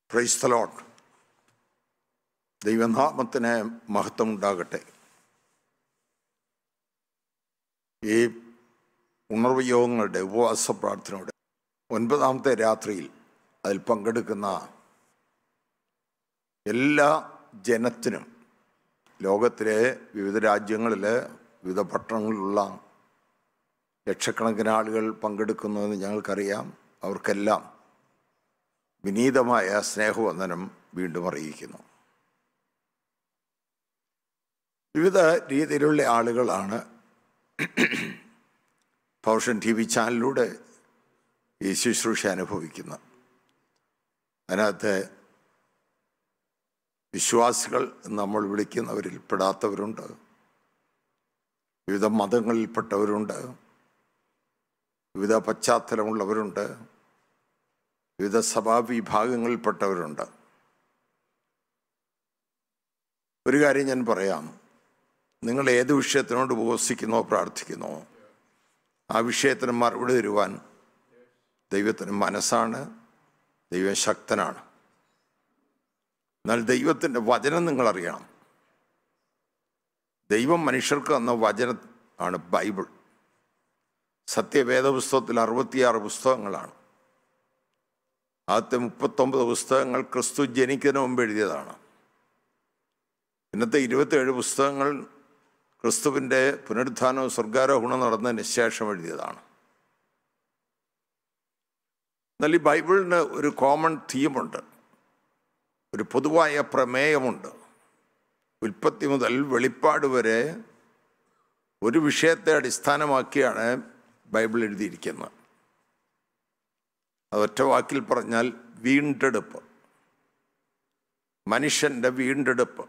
പ്രൈസ്തലോട്ട് ദൈവനാമത്തിന് മഹത്വം ഉണ്ടാകട്ടെ ഈ ഉണർവ് യോഗങ്ങളുടെ ഉപവാസ പ്രാർത്ഥനയുടെ ഒൻപതാമത്തെ രാത്രിയിൽ അതിൽ പങ്കെടുക്കുന്ന എല്ലാ ജനത്തിനും ലോകത്തിലെ വിവിധ രാജ്യങ്ങളിൽ വിവിധ പട്ടണങ്ങളിലുള്ള ലക്ഷക്കണക്കിന് ആളുകൾ പങ്കെടുക്കുന്നുവെന്ന് ഞങ്ങൾക്കറിയാം അവർക്കെല്ലാം വിനീതമായ സ്നേഹവന്ദനം വീണ്ടും അറിയിക്കുന്നു വിവിധ രീതിയിലുള്ള ആളുകളാണ് പൗഷൻ ടി വി ചാനലിലൂടെ ഈ ശുശ്രൂഷ അനുഭവിക്കുന്നത് അതിനകത്ത് വിശ്വാസികൾ എന്ന് നമ്മൾ വിളിക്കുന്നവരിൽ പെടാത്തവരുണ്ട് വിവിധ മതങ്ങളിൽപ്പെട്ടവരുണ്ട് വിവിധ പശ്ചാത്തലമുള്ളവരുണ്ട് വിവിധ സഭാവിഭാഗങ്ങളിൽപ്പെട്ടവരുണ്ട് ഒരു കാര്യം ഞാൻ പറയാം നിങ്ങൾ ഏത് വിഷയത്തിനോട് ഉപവസിക്കുന്നോ പ്രാർത്ഥിക്കുന്നോ ആ വിഷയത്തിന് മറുപടി തരുവാൻ ദൈവത്തിന് മനസ്സാണ് ദൈവം ശക്തനാണ് എന്നാൽ ദൈവത്തിൻ്റെ വചനം നിങ്ങൾ അറിയണം ദൈവം മനുഷ്യർക്ക് തന്ന വചനം ആണ് ബൈബിൾ സത്യവേദ പുസ്തകത്തിൽ അറുപത്തിയാറ് പുസ്തകങ്ങളാണ് ആദ്യത്തെ മുപ്പത്തൊമ്പത് പുസ്തകങ്ങൾ ക്രിസ്തു ജനിക്കുന്നതിന് മുമ്പ് എഴുതിയതാണ് ഇന്നത്തെ ഇരുപത്തേഴ് പുസ്തകങ്ങൾ ക്രിസ്തുവിൻ്റെ പുനരുത്ഥാനവും സ്വർഗാരോഹണം നടന്നതിന് ശേഷം എഴുതിയതാണ് എന്നാൽ ഈ ബൈബിളിന് ഒരു കോമൺ തീമുണ്ട് ഒരു പൊതുവായ പ്രമേയമുണ്ട് ഉൽപ്പത്തി മുതൽ വെളിപ്പാട് വരെ ഒരു വിഷയത്തെ അടിസ്ഥാനമാക്കിയാണ് ബൈബിൾ എഴുതിയിരിക്കുന്നത് അതൊറ്റ വാക്കിൽ പറഞ്ഞാൽ വീണ്ടെടുപ്പ് മനുഷ്യൻ്റെ വീണ്ടെടുപ്പ്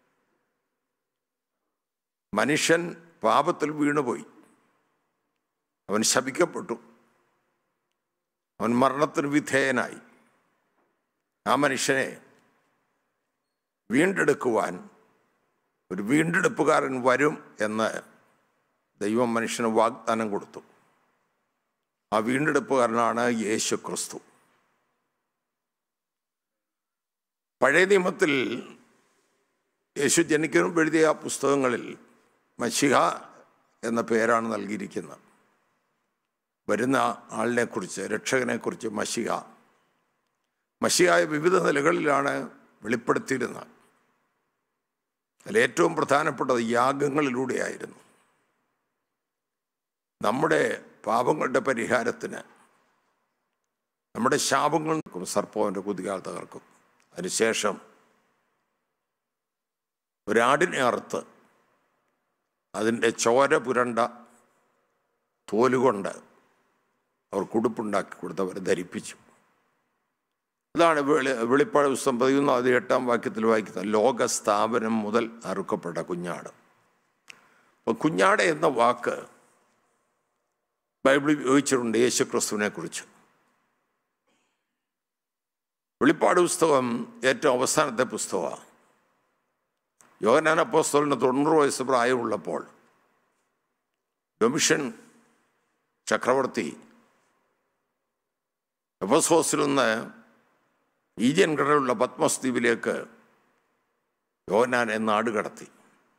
മനുഷ്യൻ പാപത്തിൽ വീണുപോയി അവൻ ശപിക്കപ്പെട്ടു അവൻ മരണത്തിന് വിധേയനായി ആ മനുഷ്യനെ വീണ്ടെടുക്കുവാൻ ഒരു വീണ്ടെടുപ്പുകാരൻ വരും എന്ന് ദൈവം മനുഷ്യന് വാഗ്ദാനം കൊടുത്തു ആ വീണ്ടെടുപ്പുകാരനാണ് യേശു ക്രിസ്തു പഴയ നിയമത്തിൽ യേശു ജനിക്കുന്നതും എഴുതിയ പുസ്തകങ്ങളിൽ മഷിഹ എന്ന പേരാണ് നൽകിയിരിക്കുന്നത് വരുന്ന ആളിനെക്കുറിച്ച് രക്ഷകനെക്കുറിച്ച് മഷിഹ മഷിഹായ വിവിധ നിലകളിലാണ് വെളിപ്പെടുത്തിയിരുന്നത് അതിൽ ഏറ്റവും പ്രധാനപ്പെട്ടത് യാഗങ്ങളിലൂടെയായിരുന്നു നമ്മുടെ പാപങ്ങളുടെ പരിഹാരത്തിന് നമ്മുടെ ശാപങ്ങൾ നിൽക്കും സർപ്പവൻ്റെ കുതികാൽ തകർക്കും അതിനുശേഷം ഒരാടിനെ അറുത്ത് അതിൻ്റെ ചോര പുരണ്ട തോലുകൊണ്ട് അവർ കുടുപ്പുണ്ടാക്കി കൊടുത്തവരെ ധരിപ്പിച്ചു അതാണ് വെളി വെളിപ്പാട് പുസ്തകം പതിനൊന്ന് അത് എട്ടാം വാക്യത്തിൽ വായിക്കുന്നത് ലോക സ്ഥാപനം മുതൽ അറുക്കപ്പെട്ട കുഞ്ഞാട് അപ്പോൾ കുഞ്ഞാട് എന്ന വാക്ക് ബൈബിളിൽ ഉപയോഗിച്ചിട്ടുണ്ട് യേശു ക്രിസ്തുവിനെ കുറിച്ച് വെളിപ്പാട് പുസ്തകം ഏറ്റവും അവസാനത്തെ പുസ്തകമാണ് യോഹനാൻ അപ്പോസ്തലിന് തൊണ്ണൂറ് വയസ്സ് പ്രായമുള്ളപ്പോൾ ഡൊമിഷൻ ചക്രവർത്തി എഫസോസിൽ നിന്ന് ഈജിയൻ കടലുള്ള പത്മസ് ദ്വീപിലേക്ക് യോഹനാനെ നാട് കടത്തി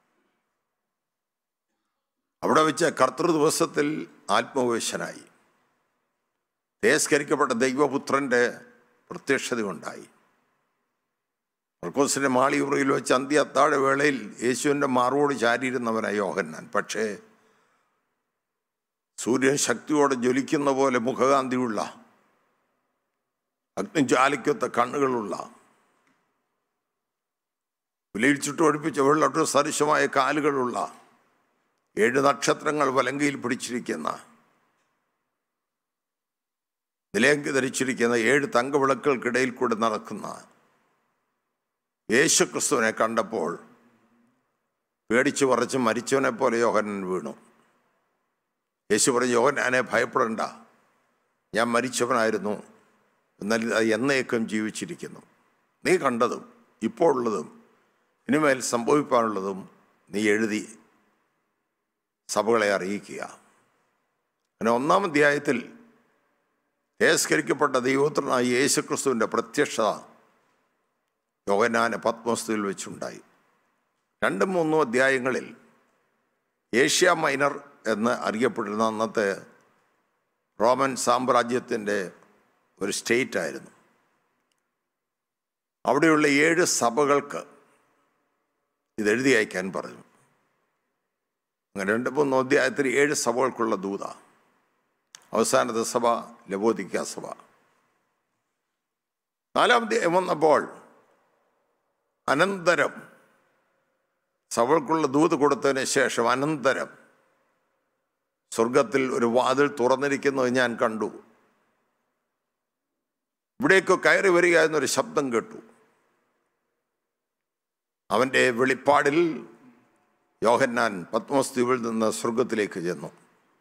അവിടെ വെച്ച് കർത്തൃ ദിവസത്തിൽ ആത്മവേശനായി തേസ്കരിക്കപ്പെട്ട ദൈവപുത്രൻ്റെ പ്രത്യക്ഷത ഉണ്ടായി മർക്കോസിൻ്റെ മാളിയുറയിൽ വെച്ച് അന്ത്യ അത്താഴ വേളയിൽ യേശുവിൻ്റെ മാറോട് ചാരിയിരുന്നവനായി യോഹന്നാൻ പക്ഷേ സൂര്യൻ ശക്തിയോടെ ജ്വലിക്കുന്ന പോലെ മുഖകാന്തിയുള്ള അഗ്നിജ്വാലിക്കൊത്ത കണ്ണുകളുള്ള വിലയിച്ചിട്ട് ഒഴിപ്പിച്ച വെള്ളട്ട് സദൃശമായ കാലുകളുള്ള ഏഴ് നക്ഷത്രങ്ങൾ വലങ്കയിൽ പിടിച്ചിരിക്കുന്ന നിലയങ്കി ധരിച്ചിരിക്കുന്ന ഏഴ് തങ്കവിളക്കുകൾക്കിടയിൽ കൂടെ നടക്കുന്ന യേശു ക്രിസ്തുവിനെ കണ്ടപ്പോൾ പേടിച്ചു പറച്ച് മരിച്ചവനെ പോലെ യോഹനൻ വീണു യേശു പറഞ്ഞു യോഹനാനെ ഭയപ്പെടണ്ട ഞാൻ മരിച്ചവനായിരുന്നു എന്നാൽ അത് എന്നേക്കും ജീവിച്ചിരിക്കുന്നു നീ കണ്ടതും ഇപ്പോൾ ഉള്ളതും ഇനിമേൽ സംഭവിക്കാനുള്ളതും നീ എഴുതി സഭകളെ അറിയിക്കുക അങ്ങനെ ഒന്നാം അധ്യായത്തിൽ തേസ്കരിക്കപ്പെട്ട ദൈവോത്രനായ യേശു ക്രിസ്തുവിൻ്റെ പ്രത്യക്ഷത യോഹനാന പത്മസ്തുവിൽ വെച്ചുണ്ടായി രണ്ടും മൂന്നും അധ്യായങ്ങളിൽ ഏഷ്യ മൈനർ എന്ന് അറിയപ്പെട്ടിരുന്ന അന്നത്തെ റോമൻ സാമ്രാജ്യത്തിൻ്റെ ഒരു സ്റ്റേറ്റ് ആയിരുന്നു അവിടെയുള്ള ഏഴ് സഭകൾക്ക് ഇതെഴുതി അയക്കാൻ പറഞ്ഞു അങ്ങനെ രണ്ട് മൂന്ന് അധ്യായത്തിൽ ഏഴ് സഭകൾക്കുള്ള ദൂത അവസാനത്തെ സഭ ലബോദിക്ക സഭ നാലാം അധ്യായം വന്നപ്പോൾ അനന്തരം സഭകൾക്കുള്ള ദൂത് കൊടുത്തതിന് ശേഷം അനന്തരം സ്വർഗത്തിൽ ഒരു വാതിൽ തുറന്നിരിക്കുന്നത് ഞാൻ കണ്ടു ഇവിടേക്ക് കയറി വരിക എന്നൊരു ശബ്ദം കേട്ടു അവൻ്റെ വെളിപ്പാടിൽ യോഹന്നാൻ പത്മസ്തീപിൽ നിന്ന് സ്വർഗത്തിലേക്ക് ചെന്നു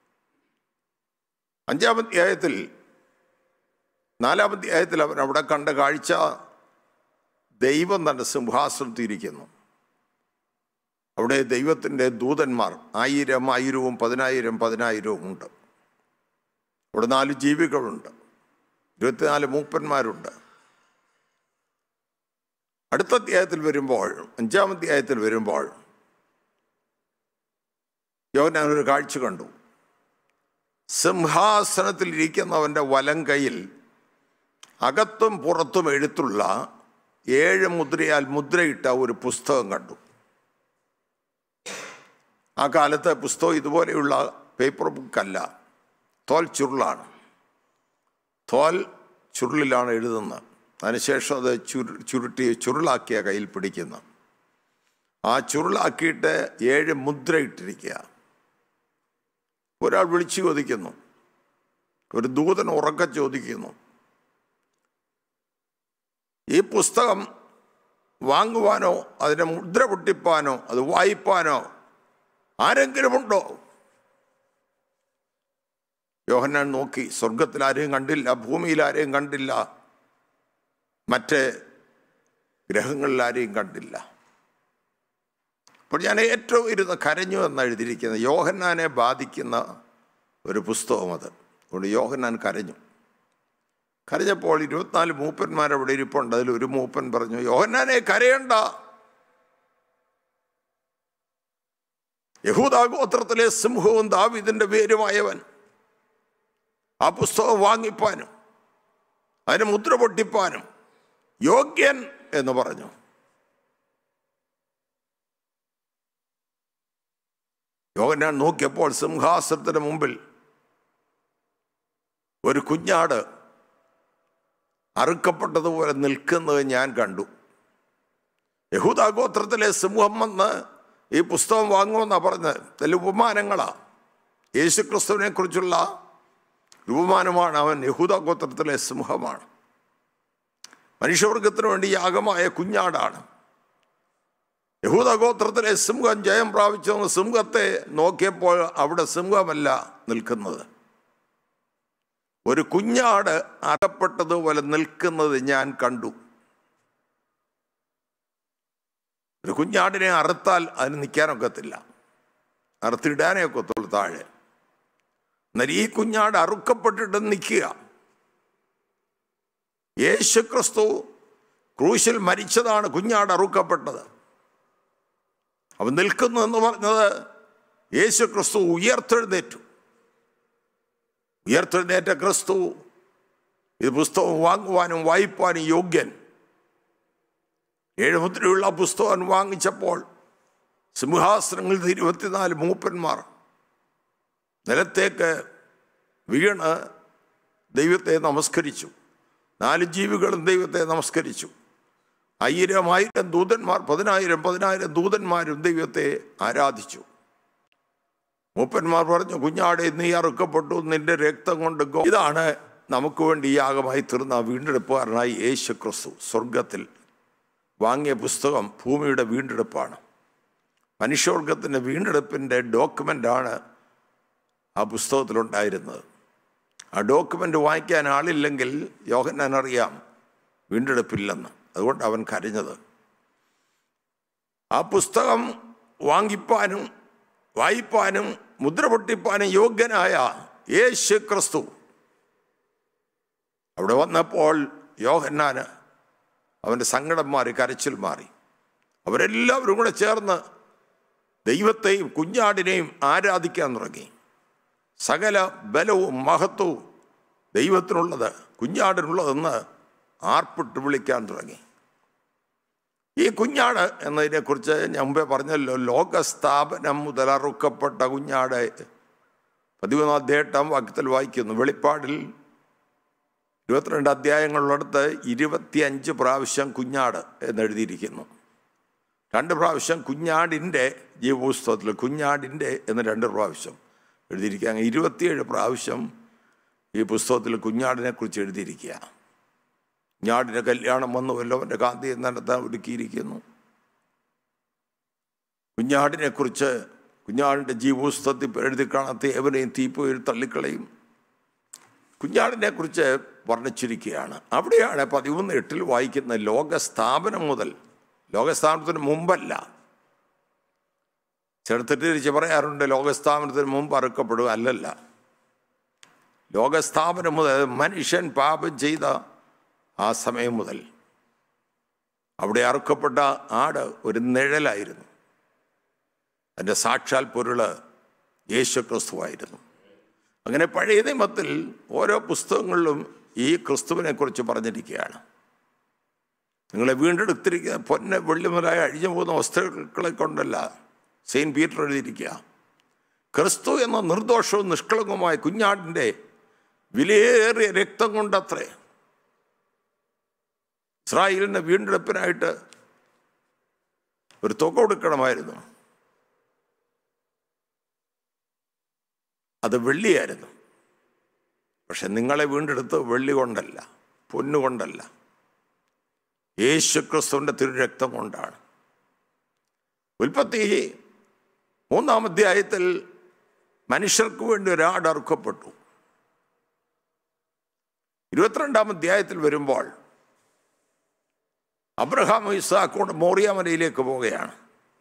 അഞ്ചാം അധ്യായത്തിൽ നാലാം അധ്യായത്തിൽ അവൻ അവിടെ കണ്ട കാഴ്ച ദൈവം തൻ്റെ സിംഹാസനത്തിൽ ഇരിക്കുന്നു അവിടെ ദൈവത്തിൻ്റെ ദൂതന്മാർ ആയിരം ആയിരവും പതിനായിരം പതിനായിരവും ഉണ്ട് അവിടെ നാല് ജീവികളുണ്ട് ഇരുപത്തിനാല് മൂപ്പന്മാരുണ്ട് അടുത്ത അധ്യായത്തിൽ വരുമ്പോൾ അഞ്ചാം അധ്യായത്തിൽ വരുമ്പോൾ യോഹന്നാൻ ഒരു കാഴ്ച കണ്ടു സിംഹാസനത്തിൽ ഇരിക്കുന്നവൻ്റെ വലം കൈയിൽ അകത്തും പുറത്തും എഴുത്തുള്ള ഏഴ് മുദ്രയാൽ മുദ്രയിട്ട ഒരു പുസ്തകം കണ്ടു ആ കാലത്തെ പുസ്തകം ഇതുപോലെയുള്ള പേപ്പർ ബുക്കല്ല തോൽ ചുരുളാണ് തോൽ ചുരുളിലാണ് എഴുതുന്നത് അതിനുശേഷം അത് ചുരു ചുരുട്ടി ചുരുളാക്കിയ കയ്യിൽ പിടിക്കുന്ന ആ ചുരുളാക്കിയിട്ട് ഏഴ് മുദ്ര ഇട്ടിരിക്കുക ഒരാൾ വിളിച്ചു ചോദിക്കുന്നു ഒരു ദൂതൻ ഉറക്ക ചോദിക്കുന്നു ഈ പുസ്തകം വാങ്ങുവാനോ അതിനെ മുദ്ര പൊട്ടിപ്പാനോ അത് വായിപ്പാനോ ആരെങ്കിലും ഉണ്ടോ യോഹന്നാൻ നോക്കി സ്വർഗത്തിൽ ആരെയും കണ്ടില്ല ഭൂമിയിൽ ആരെയും കണ്ടില്ല മറ്റ് ഗ്രഹങ്ങളിൽ ആരെയും കണ്ടില്ല അപ്പോൾ ഞാൻ ഏറ്റവും ഇരുന്ന് കരഞ്ഞു എന്ന് എഴുതിയിരിക്കുന്നത് യോഹന്നാനെ ബാധിക്കുന്ന ഒരു പുസ്തകം അത് അതുകൊണ്ട് യോഹന്നാൻ കരഞ്ഞു കരഞ്ഞപ്പോൾ ഇരുപത്തിനാല് മൂപ്പന്മാർ അവിടെ ഇരിപ്പുണ്ട് അതിൽ ഒരു മൂപ്പൻ പറഞ്ഞു യോഹന്നാനെ കരയണ്ട യഹൂദാഗോത്രത്തിലെ സിംഹവും ദാവിദിന്റെ പേരുമായവൻ ആ പുസ്തകം വാങ്ങിപ്പാനും അതിന് മുദ്ര പൊട്ടിപ്പാനും യോഗ്യൻ എന്ന് പറഞ്ഞു യോഗനാൻ നോക്കിയപ്പോൾ സിംഹാസനത്തിന് മുമ്പിൽ ഒരു കുഞ്ഞാട് അറുക്കപ്പെട്ടതുപോലെ നിൽക്കുന്നത് ഞാൻ കണ്ടു യഹൂദാഗോത്രത്തിലെ സിംഹം വന്ന് ഈ പുസ്തകം വാങ്ങുമെന്നാണ് പറഞ്ഞത് ഇതിൽ ഉപമാനങ്ങളാ യേശുക്രിസ്തുവിനെ കുറിച്ചുള്ള ഉപമാനമാണ് അവൻ യഹൂദാഗോത്രത്തിലെ സിംഹമാണ് മനുഷ്യവർഗത്തിന് വേണ്ടി യാഗമായ കുഞ്ഞാടാണ് യഹൂദഗോത്രത്തിലെ സിംഹം ജയം പ്രാപിച്ചു സിംഹത്തെ നോക്കിയപ്പോൾ അവിടെ സിംഹമല്ല നിൽക്കുന്നത് ഒരു കുഞ്ഞാട് അകപ്പെട്ടതുപോലെ നിൽക്കുന്നത് ഞാൻ കണ്ടു ഒരു കുഞ്ഞാടിനെ അറുത്താൽ അതിന് നിൽക്കാനൊക്കത്തില്ല അറുത്തിടാനേ ഒക്കത്തുള്ളൂ താഴെ എന്നാൽ ഈ കുഞ്ഞാട് അറുക്കപ്പെട്ടിട്ട് നിൽക്കുക യേശു ക്രിസ്തു ക്രൂശിൽ മരിച്ചതാണ് കുഞ്ഞാട് അറുക്കപ്പെട്ടത് അവൻ നിൽക്കുന്നു എന്ന് പറഞ്ഞത് യേശു ക്രിസ്തു ഉയർത്തെഴുന്നേറ്റു ഉയർത്തെഴുന്നേറ്റ ക്രിസ്തു ഇത് പുസ്തകം വാങ്ങുവാനും വായിപ്പാനും യോഗ്യൻ ഏഴ് മുദ്രയുള്ള പുസ്തകം വാങ്ങിച്ചപ്പോൾ സിംഹാസനങ്ങളിൽ ഇരുപത്തിനാല് മൂപ്പന്മാർ നിലത്തേക്ക് വീണ് ദൈവത്തെ നമസ്കരിച്ചു നാല് ജീവികളും ദൈവത്തെ നമസ്കരിച്ചു ആയിരം ആയിരം ദൂതന്മാർ പതിനായിരം പതിനായിരം ദൂതന്മാരും ദൈവത്തെ ആരാധിച്ചു മൂപ്പന്മാർ പറഞ്ഞു കുഞ്ഞാടെ നീ അറുക്കപ്പെട്ടു നിന്റെ രക്തം കൊണ്ട് ഗോ-" ഇതാണ് നമുക്ക് വേണ്ടി യാഗമായി തീർന്ന വീണ്ടെടുപ്പുകാരനായി യേശു ക്രിസ്തു സ്വർഗത്തിൽ വാങ്ങിയ പുസ്തകം ഭൂമിയുടെ വീണ്ടെടുപ്പാണ് മനുഷ്യവർഗത്തിൻ്റെ വീണ്ടെടുപ്പിൻ്റെ ഡോക്യുമെൻ്റാണ് ആ പുസ്തകത്തിലുണ്ടായിരുന്നത് ആ ഡോക്യുമെൻ്റ് വായിക്കാൻ ആളില്ലെങ്കിൽ യോഹന്നാൻ അറിയാം വീണ്ടെടുപ്പില്ലെന്ന് അതുകൊണ്ട് അവൻ കരഞ്ഞത് ആ പുസ്തകം വാങ്ങിപ്പാനും വായിപ്പാനും മുദ്ര പൊട്ടിപ്പാനും യോഗ്യനായ യേശു ക്രിസ്തു അവിടെ വന്നപ്പോൾ യോഹന്നാന് അവൻ്റെ സങ്കടം മാറി കരച്ചിൽ മാറി അവരെല്ലാവരും കൂടെ ചേർന്ന് ദൈവത്തെയും കുഞ്ഞാടിനെയും ആരാധിക്കാൻ തുടങ്ങി സകല ബലവും മഹത്വവും ദൈവത്തിനുള്ളത് കുഞ്ഞാടിനുള്ളതെന്ന് ആർപ്പിട്ട് വിളിക്കാൻ തുടങ്ങി ഈ കുഞ്ഞാട് എന്നതിനെക്കുറിച്ച് ഞാൻ മുമ്പേ പറഞ്ഞല്ലോ ലോകസ്ഥാപനം മുതൽ അറുക്കപ്പെട്ട കുഞ്ഞാട് പതിമൂന്നാം അധ്യായം വാക്യത്തിൽ വായിക്കുന്നു വെളിപ്പാടിൽ ഇരുപത്തിരണ്ട് അധ്യായങ്ങളിലടുത്ത് ഇരുപത്തിയഞ്ച് പ്രാവശ്യം കുഞ്ഞാട് എന്നെഴുതിയിരിക്കുന്നു രണ്ട് പ്രാവശ്യം കുഞ്ഞാടിൻ്റെ ജീവപുസ്തകത്തിൽ കുഞ്ഞാടിൻ്റെ എന്ന് രണ്ട് പ്രാവശ്യം എഴുതിയിരിക്കുക അങ്ങനെ ഇരുപത്തിയേഴ് പ്രാവശ്യം ഈ പുസ്തകത്തിൽ കുഞ്ഞാടിനെ കുറിച്ച് എഴുതിയിരിക്കുക കുഞ്ഞാടിൻ്റെ കല്യാണം വന്നു വല്ലവൻ്റെ കാന്തി നടത്താൻ ഒരുക്കിയിരിക്കുന്നു കുഞ്ഞാടിനെ കുറിച്ച് കുഞ്ഞാടിൻ്റെ ജീവപുസ്തകത്തിൽ എഴുതി കാണാത്ത ഏവനെയും തീപ്പോയിൽ തള്ളിക്കളയും കുഞ്ഞാടിനെ കുറിച്ച് വർണ്ണിച്ചിരിക്കുകയാണ് അവിടെയാണ് പതിമൂന്ന് എട്ടിൽ വായിക്കുന്ന ലോകസ്ഥാപനം മുതൽ ലോകസ്ഥാപനത്തിന് മുമ്പല്ല ചെറുത്തിട്ടിരിച്ച് പറയാറുണ്ട് ലോകസ്ഥാപനത്തിന് മുമ്പ് അറുക്കപ്പെടുക അല്ലല്ല ലോകസ്ഥാപനം മുതൽ മനുഷ്യൻ പാപം ചെയ്ത ആ സമയം മുതൽ അവിടെ അറുക്കപ്പെട്ട ആട് ഒരു നിഴലായിരുന്നു അതിൻ്റെ സാക്ഷാൽ പൊരുള് യേശു ക്രിസ്തുവായിരുന്നു അങ്ങനെ പഴയ നിയമത്തിൽ ഓരോ പുസ്തകങ്ങളിലും ഈ ക്രിസ്തുവിനെ കുറിച്ച് പറഞ്ഞിരിക്കുകയാണ് നിങ്ങളെ വീണ്ടെടുത്തിരിക്കുന്ന പൊന്ന വെള്ളി മുതലായി അഴിഞ്ഞു പോകുന്ന വസ്തുക്കളെ കൊണ്ടല്ല സെയിൻറ്റ് പീറ്റർ എഴുതിയിരിക്കുക ക്രിസ്തു എന്ന നിർദോഷവും നിഷ്കളങ്കവുമായ കുഞ്ഞാടിൻ്റെ വിലയേറിയ രക്തം കൊണ്ടത്രേ ഇസ്രായേലിൻ്റെ വീണ്ടെടുപ്പിനായിട്ട് ഒരു തുക കൊടുക്കണമായിരുന്നു അത് വെള്ളിയായിരുന്നു പക്ഷെ നിങ്ങളെ വീണ്ടെടുത്ത് വെള്ളി കൊണ്ടല്ല പൊന്നുകൊണ്ടല്ല യേശു ക്രിസ്തുവിൻ്റെ തിരുരക്തം കൊണ്ടാണ് ഉൽപ്പത്തി മൂന്നാം അധ്യായത്തിൽ മനുഷ്യർക്ക് വേണ്ടി ഒരാട് അറുക്കപ്പെട്ടു ഇരുപത്തിരണ്ടാം അധ്യായത്തിൽ വരുമ്പോൾ അബ്രഹാം ഇസാക്കോട് മോറിയാമലയിലേക്ക് പോവുകയാണ്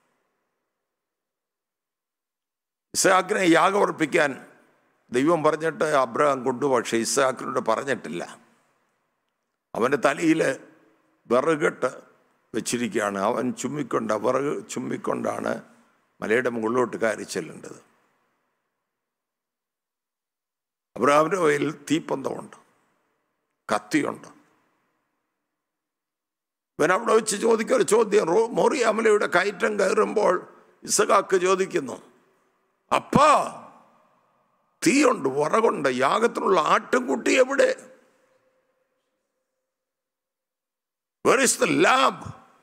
ഇസാക്കിനെ യാഗമർപ്പിക്കാൻ ദൈവം പറഞ്ഞിട്ട് അബ്രഹാം കൊണ്ടു പക്ഷേ ഇസാക്കിനോട് പറഞ്ഞിട്ടില്ല അവൻ്റെ തലയിൽ വിറകെട്ട് വെച്ചിരിക്കുകയാണ് അവൻ ചുമ്മിക്കൊണ്ട് വിറക് ചുമ്മിക്കൊണ്ടാണ് മലയുടെ മുകളിലോട്ട് കയറി ചെല്ലേണ്ടത് അബ്രഹാമിൻ്റെ കയ്യിൽ തീപ്പന്തമുണ്ട് കത്തിയുണ്ട് ഇവൻ അവിടെ വെച്ച് ചോദിക്കൊരു ചോദ്യം റോ മോറിയാമലയുടെ കയറ്റം കയറുമ്പോൾ ഇസഖാക്ക് ചോദിക്കുന്നു അപ്പാ തീയുണ്ട് വിറകുണ്ട് യാഗത്തിനുള്ള ആട്ടുംകുട്ടി എവിടെ വെർ ഇസ് ദ ലാബ്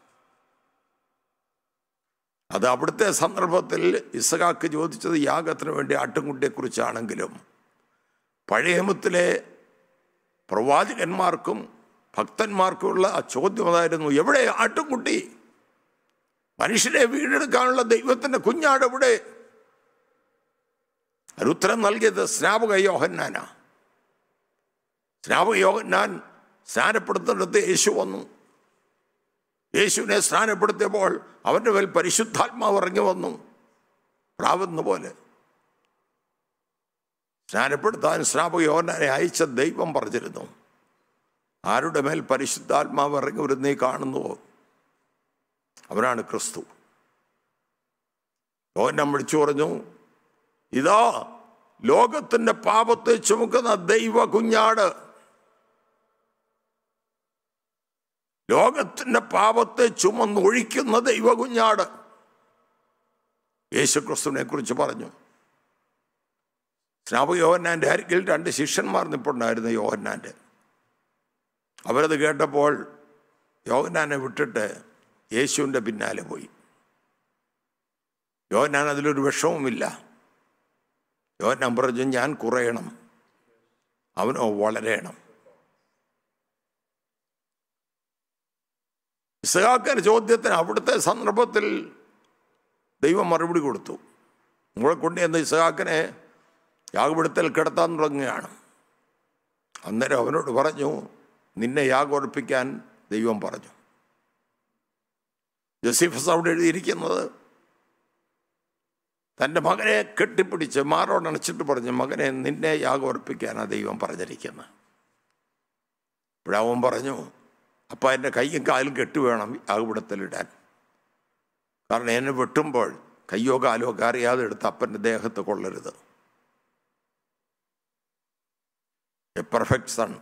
അത് അവിടുത്തെ സന്ദർഭത്തിൽ ഇസഖാക്ക് ചോദിച്ചത് യാഗത്തിന് വേണ്ടി ആട്ടുംകുട്ടിയെക്കുറിച്ചാണെങ്കിലും പഴയമത്തിലെ പ്രവാചകന്മാർക്കും ഭക്തന്മാർക്കുമുള്ള ആ ചോദ്യം അതായിരുന്നു എവിടെ ആട്ടുംകുട്ടി മനുഷ്യരെ വീണ്ടെടുക്കാനുള്ള ദൈവത്തിൻ്റെ കുഞ്ഞാട് എവിടെ ഉത്തരം നൽകിയത് സ്നാപക യോഹന്നാന സ്നാപക യോഹന്നാൻ സ്നാനപ്പെടുത്തേണ്ടത് യേശു വന്നു യേശുവിനെ സ്നാനപ്പെടുത്തിയപ്പോൾ അവൻ്റെ മേൽ പരിശുദ്ധാത്മാവ് ഇറങ്ങി വന്നു പ്രാവുന്ന പോലെ സ്നാനപ്പെടുത്താൻ സ്നാപക യോഹന്നാനെ അയച്ച ദൈവം പറഞ്ഞിരുന്നു ആരുടെ മേൽ പരിശുദ്ധാത്മാവ് ഇറങ്ങി വരുന്നേ കാണുന്നുവോ അവനാണ് ക്രിസ്തു യോഹന്നാൻ വിളിച്ചു പറഞ്ഞു ഇതാ ലോകത്തിന്റെ പാപത്തെ ചുമക്കുന്ന ദൈവ കുഞ്ഞാട് ലോകത്തിന്റെ പാപത്തെ ചുമന്നൊഴിക്കുന്ന ദൈവ കുഞ്ഞാട് യേശുക്രിസ്തുവിനെ കുറിച്ച് പറഞ്ഞു സ്നാപക യോഹന്നാൻ്റെ അരികിൽ രണ്ട് ശിഷ്യന്മാർ നിപ്പുണ്ടായിരുന്നു യോഹന്നാൻ്റെ അവരത് കേട്ടപ്പോൾ യോഹന്നാനെ വിട്ടിട്ട് യേശുവിൻ്റെ പിന്നാലെ പോയി യോഹന്നാൻ അതിലൊരു വിഷവുമില്ല യോഹന്നാൻ പറഞ്ഞു ഞാൻ കുറയണം അവനോ വളരണം ഇസഹാക്കൻ്റെ ചോദ്യത്തിന് അവിടുത്തെ സന്ദർഭത്തിൽ ദൈവം മറുപടി കൊടുത്തു നമ്മളെ കൊണ്ടുവന്ന ഇസഹാക്കനെ യാഗപിടുത്തൽ കിടത്താൻ തുടങ്ങുകയാണ് അന്നേരം അവനോട് പറഞ്ഞു നിന്നെ യാഗോർപ്പിക്കാൻ ദൈവം പറഞ്ഞു ജോസിഫസ് അവിടെ എഴുതിയിരിക്കുന്നത് തൻ്റെ മകനെ കെട്ടിപ്പിടിച്ച് മാറോടണച്ചിട്ട് പറഞ്ഞു മകനെ നിന്നെ യാഗോർപ്പിക്കാനാണ് ദൈവം പറഞ്ഞിരിക്കുന്നത് ഇപ്പോഴവൻ പറഞ്ഞു അപ്പം എൻ്റെ കൈയും കാലും കെട്ടി വേണം യാഗപീഠത്തിലിടാൻ കാരണം എന്നെ വെട്ടുമ്പോൾ കയ്യോ കാലോ ഒക്കെ അറിയാതെ എടുത്ത് അപ്പൻ്റെ ദേഹത്ത് കൊള്ളരുത് എ പെർഫെക്റ്റ് സൺ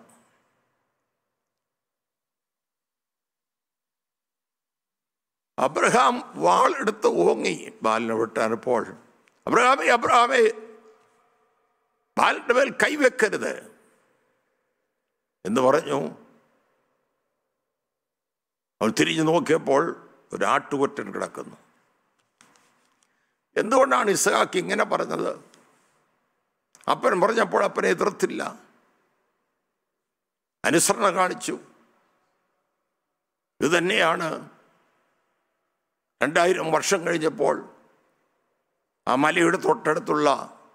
അബ്രഹാം വാളെടുത്ത് ഓങ്ങി ബാലിനെ വെട്ടാനപ്പോൾ അബ്രഹാമേ അബ്രഹാമേ ബാലിന്റെ മേൽ കൈവെക്കരുത് എന്ന് പറഞ്ഞു അവൾ തിരിഞ്ഞു നോക്കിയപ്പോൾ ഒരു ആട്ടുകൊറ്റൻ കിടക്കുന്നു എന്തുകൊണ്ടാണ് ഇസഹാക്ക് ഇങ്ങനെ പറഞ്ഞത് അപ്പൻ പറഞ്ഞപ്പോൾ അപ്പനെ എതിർത്തില്ല അനുസരണ കാണിച്ചു ഇത് തന്നെയാണ് രണ്ടായിരം വർഷം കഴിഞ്ഞപ്പോൾ ആ മലയുടെ തൊട്ടടുത്തുള്ള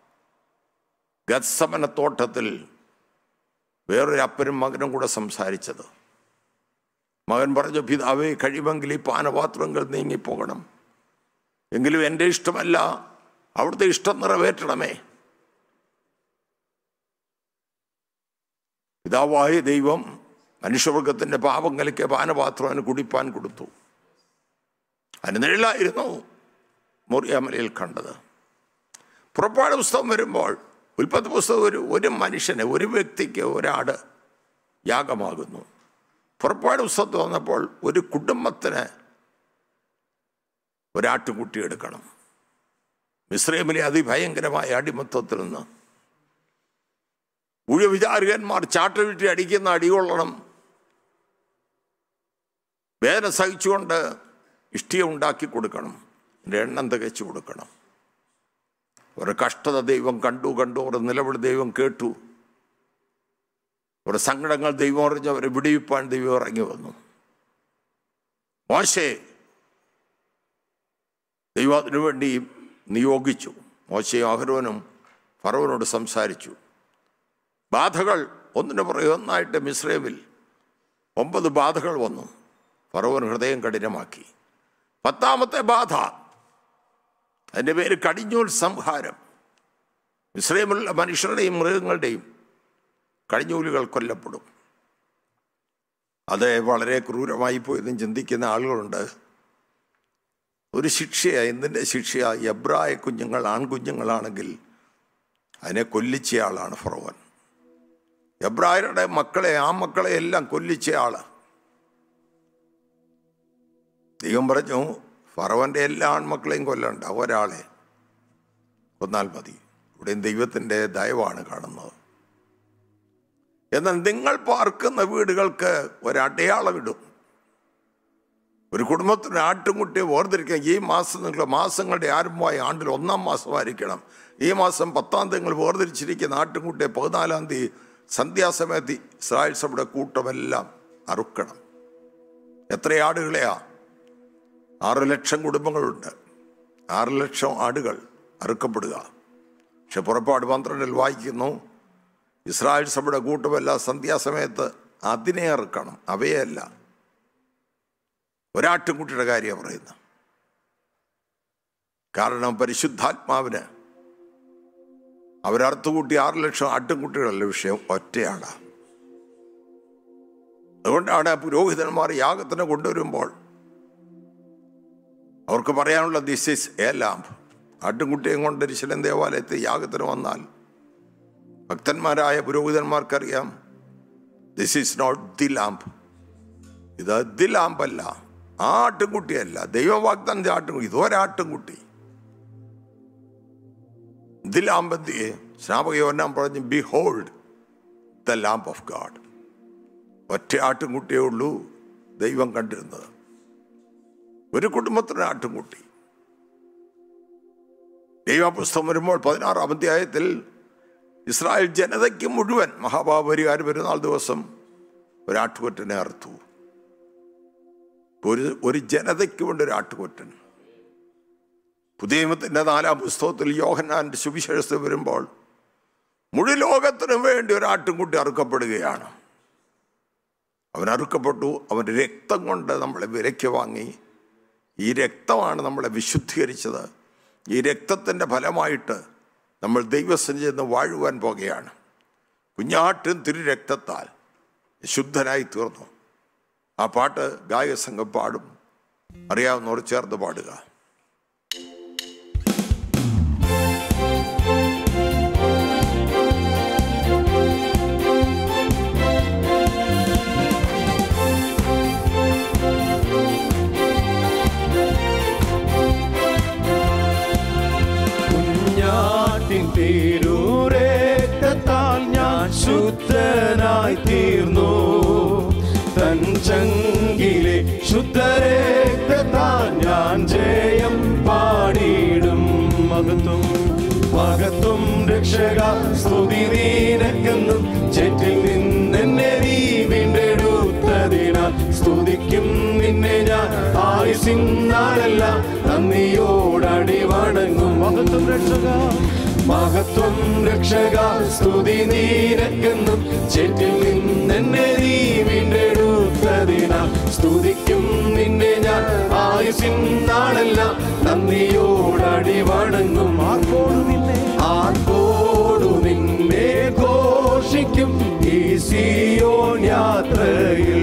ഗത്സമന തോട്ടത്തിൽ വേറൊരു അപ്പനും മകനും കൂടെ സംസാരിച്ചത് മകൻ പറഞ്ഞു പിതാവേ കഴിയുമെങ്കിൽ ഈ പാനപാത്രങ്ങൾ നീങ്ങിപ്പോകണം എങ്കിലും എൻ്റെ ഇഷ്ടമല്ല അവിടുത്തെ ഇഷ്ടം നിറവേറ്റണമേ പിതാവായ ദൈവം മനുഷ്യവർഗത്തിൻ്റെ പാപം കലക്കിയ പാനപാത്രം അവന് കുടിപ്പാൻ കൊടുത്തു അതിന് നിഴലായിരുന്നു മുറിയാമലയിൽ കണ്ടത് പുറപ്പാട് പുസ്തകം വരുമ്പോൾ ഉൽപ്പത്തി പുസ്തകം ഒരു ഒരു മനുഷ്യന് ഒരു വ്യക്തിക്ക് ഒരാട് യാഗമാകുന്നു പുറപ്പാട് പുസ്തകത്ത് വന്നപ്പോൾ ഒരു കുടുംബത്തിന് ഒരാട്ടുകുട്ടി എടുക്കണം മിശ്രമിലെ അതിഭയങ്കരമായ അടിമത്വത്തിൽ നിന്ന് ഊഴവിചാരകന്മാർ ചാട്ടുവിട്ടി അടിക്കുന്ന അടികൊള്ളണം വേദന സഹിച്ചുകൊണ്ട് ഇഷ്ടിയ ഉണ്ടാക്കി കൊടുക്കണം എൻ്റെ എണ്ണം തികച്ചു കൊടുക്കണം ഒരു കഷ്ടത ദൈവം കണ്ടു കണ്ടു ഒരു നിലവിളി ദൈവം കേട്ടു ഒരു സങ്കടങ്ങൾ ദൈവം അറിഞ്ഞ് അവരെ വിടിവിപ്പാൻ ദൈവം ഇറങ്ങി വന്നു മോശെ ദൈവം അതിനു വേണ്ടി നിയോഗിച്ചു മോശയും അഹരോനും ഫറവനോട് സംസാരിച്ചു ബാധകൾ ഒന്നിനു പുറകെ ഒന്നായിട്ട് മിശ്രമിൽ ഒമ്പത് ബാധകൾ വന്നു ഫറവൻ ഹൃദയം കഠിനമാക്കി പത്താമത്തെ ബാധ അതിൻ്റെ പേര് കടിഞ്ഞൂൽ സംഹാരം ഇസ്രയേമുള്ള മനുഷ്യരുടെയും മൃഗങ്ങളുടെയും കടിഞ്ഞൂലുകൾ കൊല്ലപ്പെടും അത് വളരെ ക്രൂരമായി പോയതും ചിന്തിക്കുന്ന ആളുകളുണ്ട് ഒരു ശിക്ഷയാണ് എന്തിൻ്റെ ശിക്ഷയാണ് എബ്രായ കുഞ്ഞുങ്ങൾ ആൺകുഞ്ഞുങ്ങളാണെങ്കിൽ അതിനെ കൊല്ലിച്ച ആളാണ് ഫറവൻ എബ്രായരുടെ മക്കളെ ആ മക്കളെ എല്ലാം കൊല്ലിച്ച ആള് ദൈവം പറഞ്ഞു ഫറവൻ്റെ എല്ലാ ആൺമക്കളെയും കൊല്ലണ്ട ഒരാളെ കൊന്നാൽ മതി ഇവിടെയും ദൈവത്തിൻ്റെ ദയവാണ് കാണുന്നത് എന്നാൽ നിങ്ങൾ പാർക്കുന്ന വീടുകൾക്ക് ഒരടയാളമിടും ഒരു കുടുംബത്തിന് ആട്ടുംകുട്ടിയെ വേർതിരിക്കാൻ ഈ മാസം നിങ്ങൾ മാസങ്ങളുടെ ആരംഭമായ ആണ്ടിൽ ഒന്നാം മാസമായിരിക്കണം ഈ മാസം പത്താം തീയതി നിങ്ങൾ വേർതിരിച്ചിരിക്കുന്ന ആട്ടുംകുട്ടിയെ പതിനാലാം തീയതി സന്ധ്യാസമയത്ത് ഇസ്രായേൽ സഭയുടെ കൂട്ടമെല്ലാം അറുക്കണം എത്ര ആടുകളെയാ ആറ് ലക്ഷം കുടുംബങ്ങളുണ്ട് ആറ് ലക്ഷം ആടുകൾ അറുക്കപ്പെടുക പക്ഷെ പുറപ്പാട് പന്ത്രണ്ടിൽ വായിക്കുന്നു ഇസ്രായേൽ സഭയുടെ കൂട്ടുമല്ല സന്ധ്യാസമയത്ത് അതിനെ അറുക്കണം അവയല്ല ഒരാട്ടുംകുട്ടിയുടെ കാര്യം പറയുന്നത് കാരണം പരിശുദ്ധാത്മാവിന് അവരറുത്തുകൂട്ടി ആറ് ലക്ഷം ആട്ടുംകുട്ടികളല്ല വിഷയം ഒറ്റയാണ് അതുകൊണ്ടാണ് പുരോഹിതന്മാർ യാഗത്തിന് കൊണ്ടുവരുമ്പോൾ അവർക്ക് പറയാനുള്ള ദിസ് ഈസ് എ ലാംപ് ആട്ടുംകുട്ടിയും കൊണ്ട് ശിലൻ ദേവാലയത്തിൽ യാഗത്തിന് വന്നാൽ ഭക്തന്മാരായ പുരോഹിതന്മാർക്കറിയാം this is not the lamb ഇത് ദി ലാമ്പല്ല ആ ആട്ടുംകുട്ടിയല്ല ദൈവവാഗ്ദാനത്തെ ആട്ടുംകുട്ടി ഇതൊരാട്ടുംകുട്ടി ദി ലാമ്പന്തിയെ സ്നാപകയോന്നാൻ പറഞ്ഞു behold the lamb of God ഒറ്റ ആട്ടുംകുട്ടിയേ ഉള്ളൂ ദൈവം കണ്ടിരുന്നത് ഒരു കുടുംബത്തിന് ആട്ടുംകുട്ടി ദൈവപുസ്തകം വരുമ്പോൾ പതിനാറാം അധ്യായത്തിൽ ഇസ്രായേൽ ജനതയ്ക്ക് മുഴുവൻ മഹാഭാപരികാർ പെരുന്നാൾ ദിവസം ഒരാട്ടുകൊറ്റനെ അറുത്തു ഒരു ഒരു ജനതയ്ക്ക് വേണ്ടി ഒരു ആട്ടുകൊറ്റൻ പുതിയ നിയമത്തിൻ്റെ നാലാം പുസ്തകത്തിൽ യോഹന്നാൻ്റെ സുവിശേഷത്തിൽ വരുമ്പോൾ മുഴു ലോകത്തിനും വേണ്ടി ഒരു ആട്ടുംകുട്ടി അറുക്കപ്പെടുകയാണ് അവൻ അറുക്കപ്പെട്ടു അവൻ്റെ രക്തം കൊണ്ട് നമ്മളെ വിലയ്ക്ക് വാങ്ങി ഈ രക്തമാണ് നമ്മളെ വിശുദ്ധീകരിച്ചത് ഈ രക്തത്തിൻ്റെ ഫലമായിട്ട് നമ്മൾ ദൈവസന്നിധിയിൽ നിന്ന് വാഴുവാൻ പോകുകയാണ് കുഞ്ഞാട്ടും തിരു രക്തത്താൽ ശുദ്ധനായി തീർന്നു ആ പാട്ട് ഗായക സംഘം പാടും അറിയാവുന്നവർ ചേർന്ന് പാടുക കുഞ്ഞാട്ടിൻ തീരൂരേറ്റത്താൽ ഞാൻ ശുദ്ധനായി തീർന്നു തൻ ചങ്കിലെ ശുദ്ധരേറ്റത്താൽ ഞാൻ ജയം പാടിയിടും മകത്വം മകത്വം രക്ഷക സ്തുതി നീനക്കെന്നും ചേറ്റിൽ നിന്നെന്നെ നീ വീണ്ടെടുത്തതിനാൽ സ്തുതിക്കും നിന്നെ ഞാൻ ആയുസിൻ നാളെല്ലാം നന്ദിയോടടി വണങ്ങും മഹത്വം രക്ഷക മഹത്വം രക്ഷക സ്തുതി നീനക്കെന്നും ചേറ്റിൽ നിന്നെന്നെ നീ വീണ്ടെടുത്തതിനാൽ സ്തുതിക്കും നിന്നെ ഞാൻ ആയുസിൻ നാളെല്ലാം നന്ദിയോടടി വണങ്ങും ആർപ്പോടു നിന്നെ ആർപ്പോടു നിന്നെ ഘോഷിക്കും ഈ സിയോൻ യാത്രയിൽ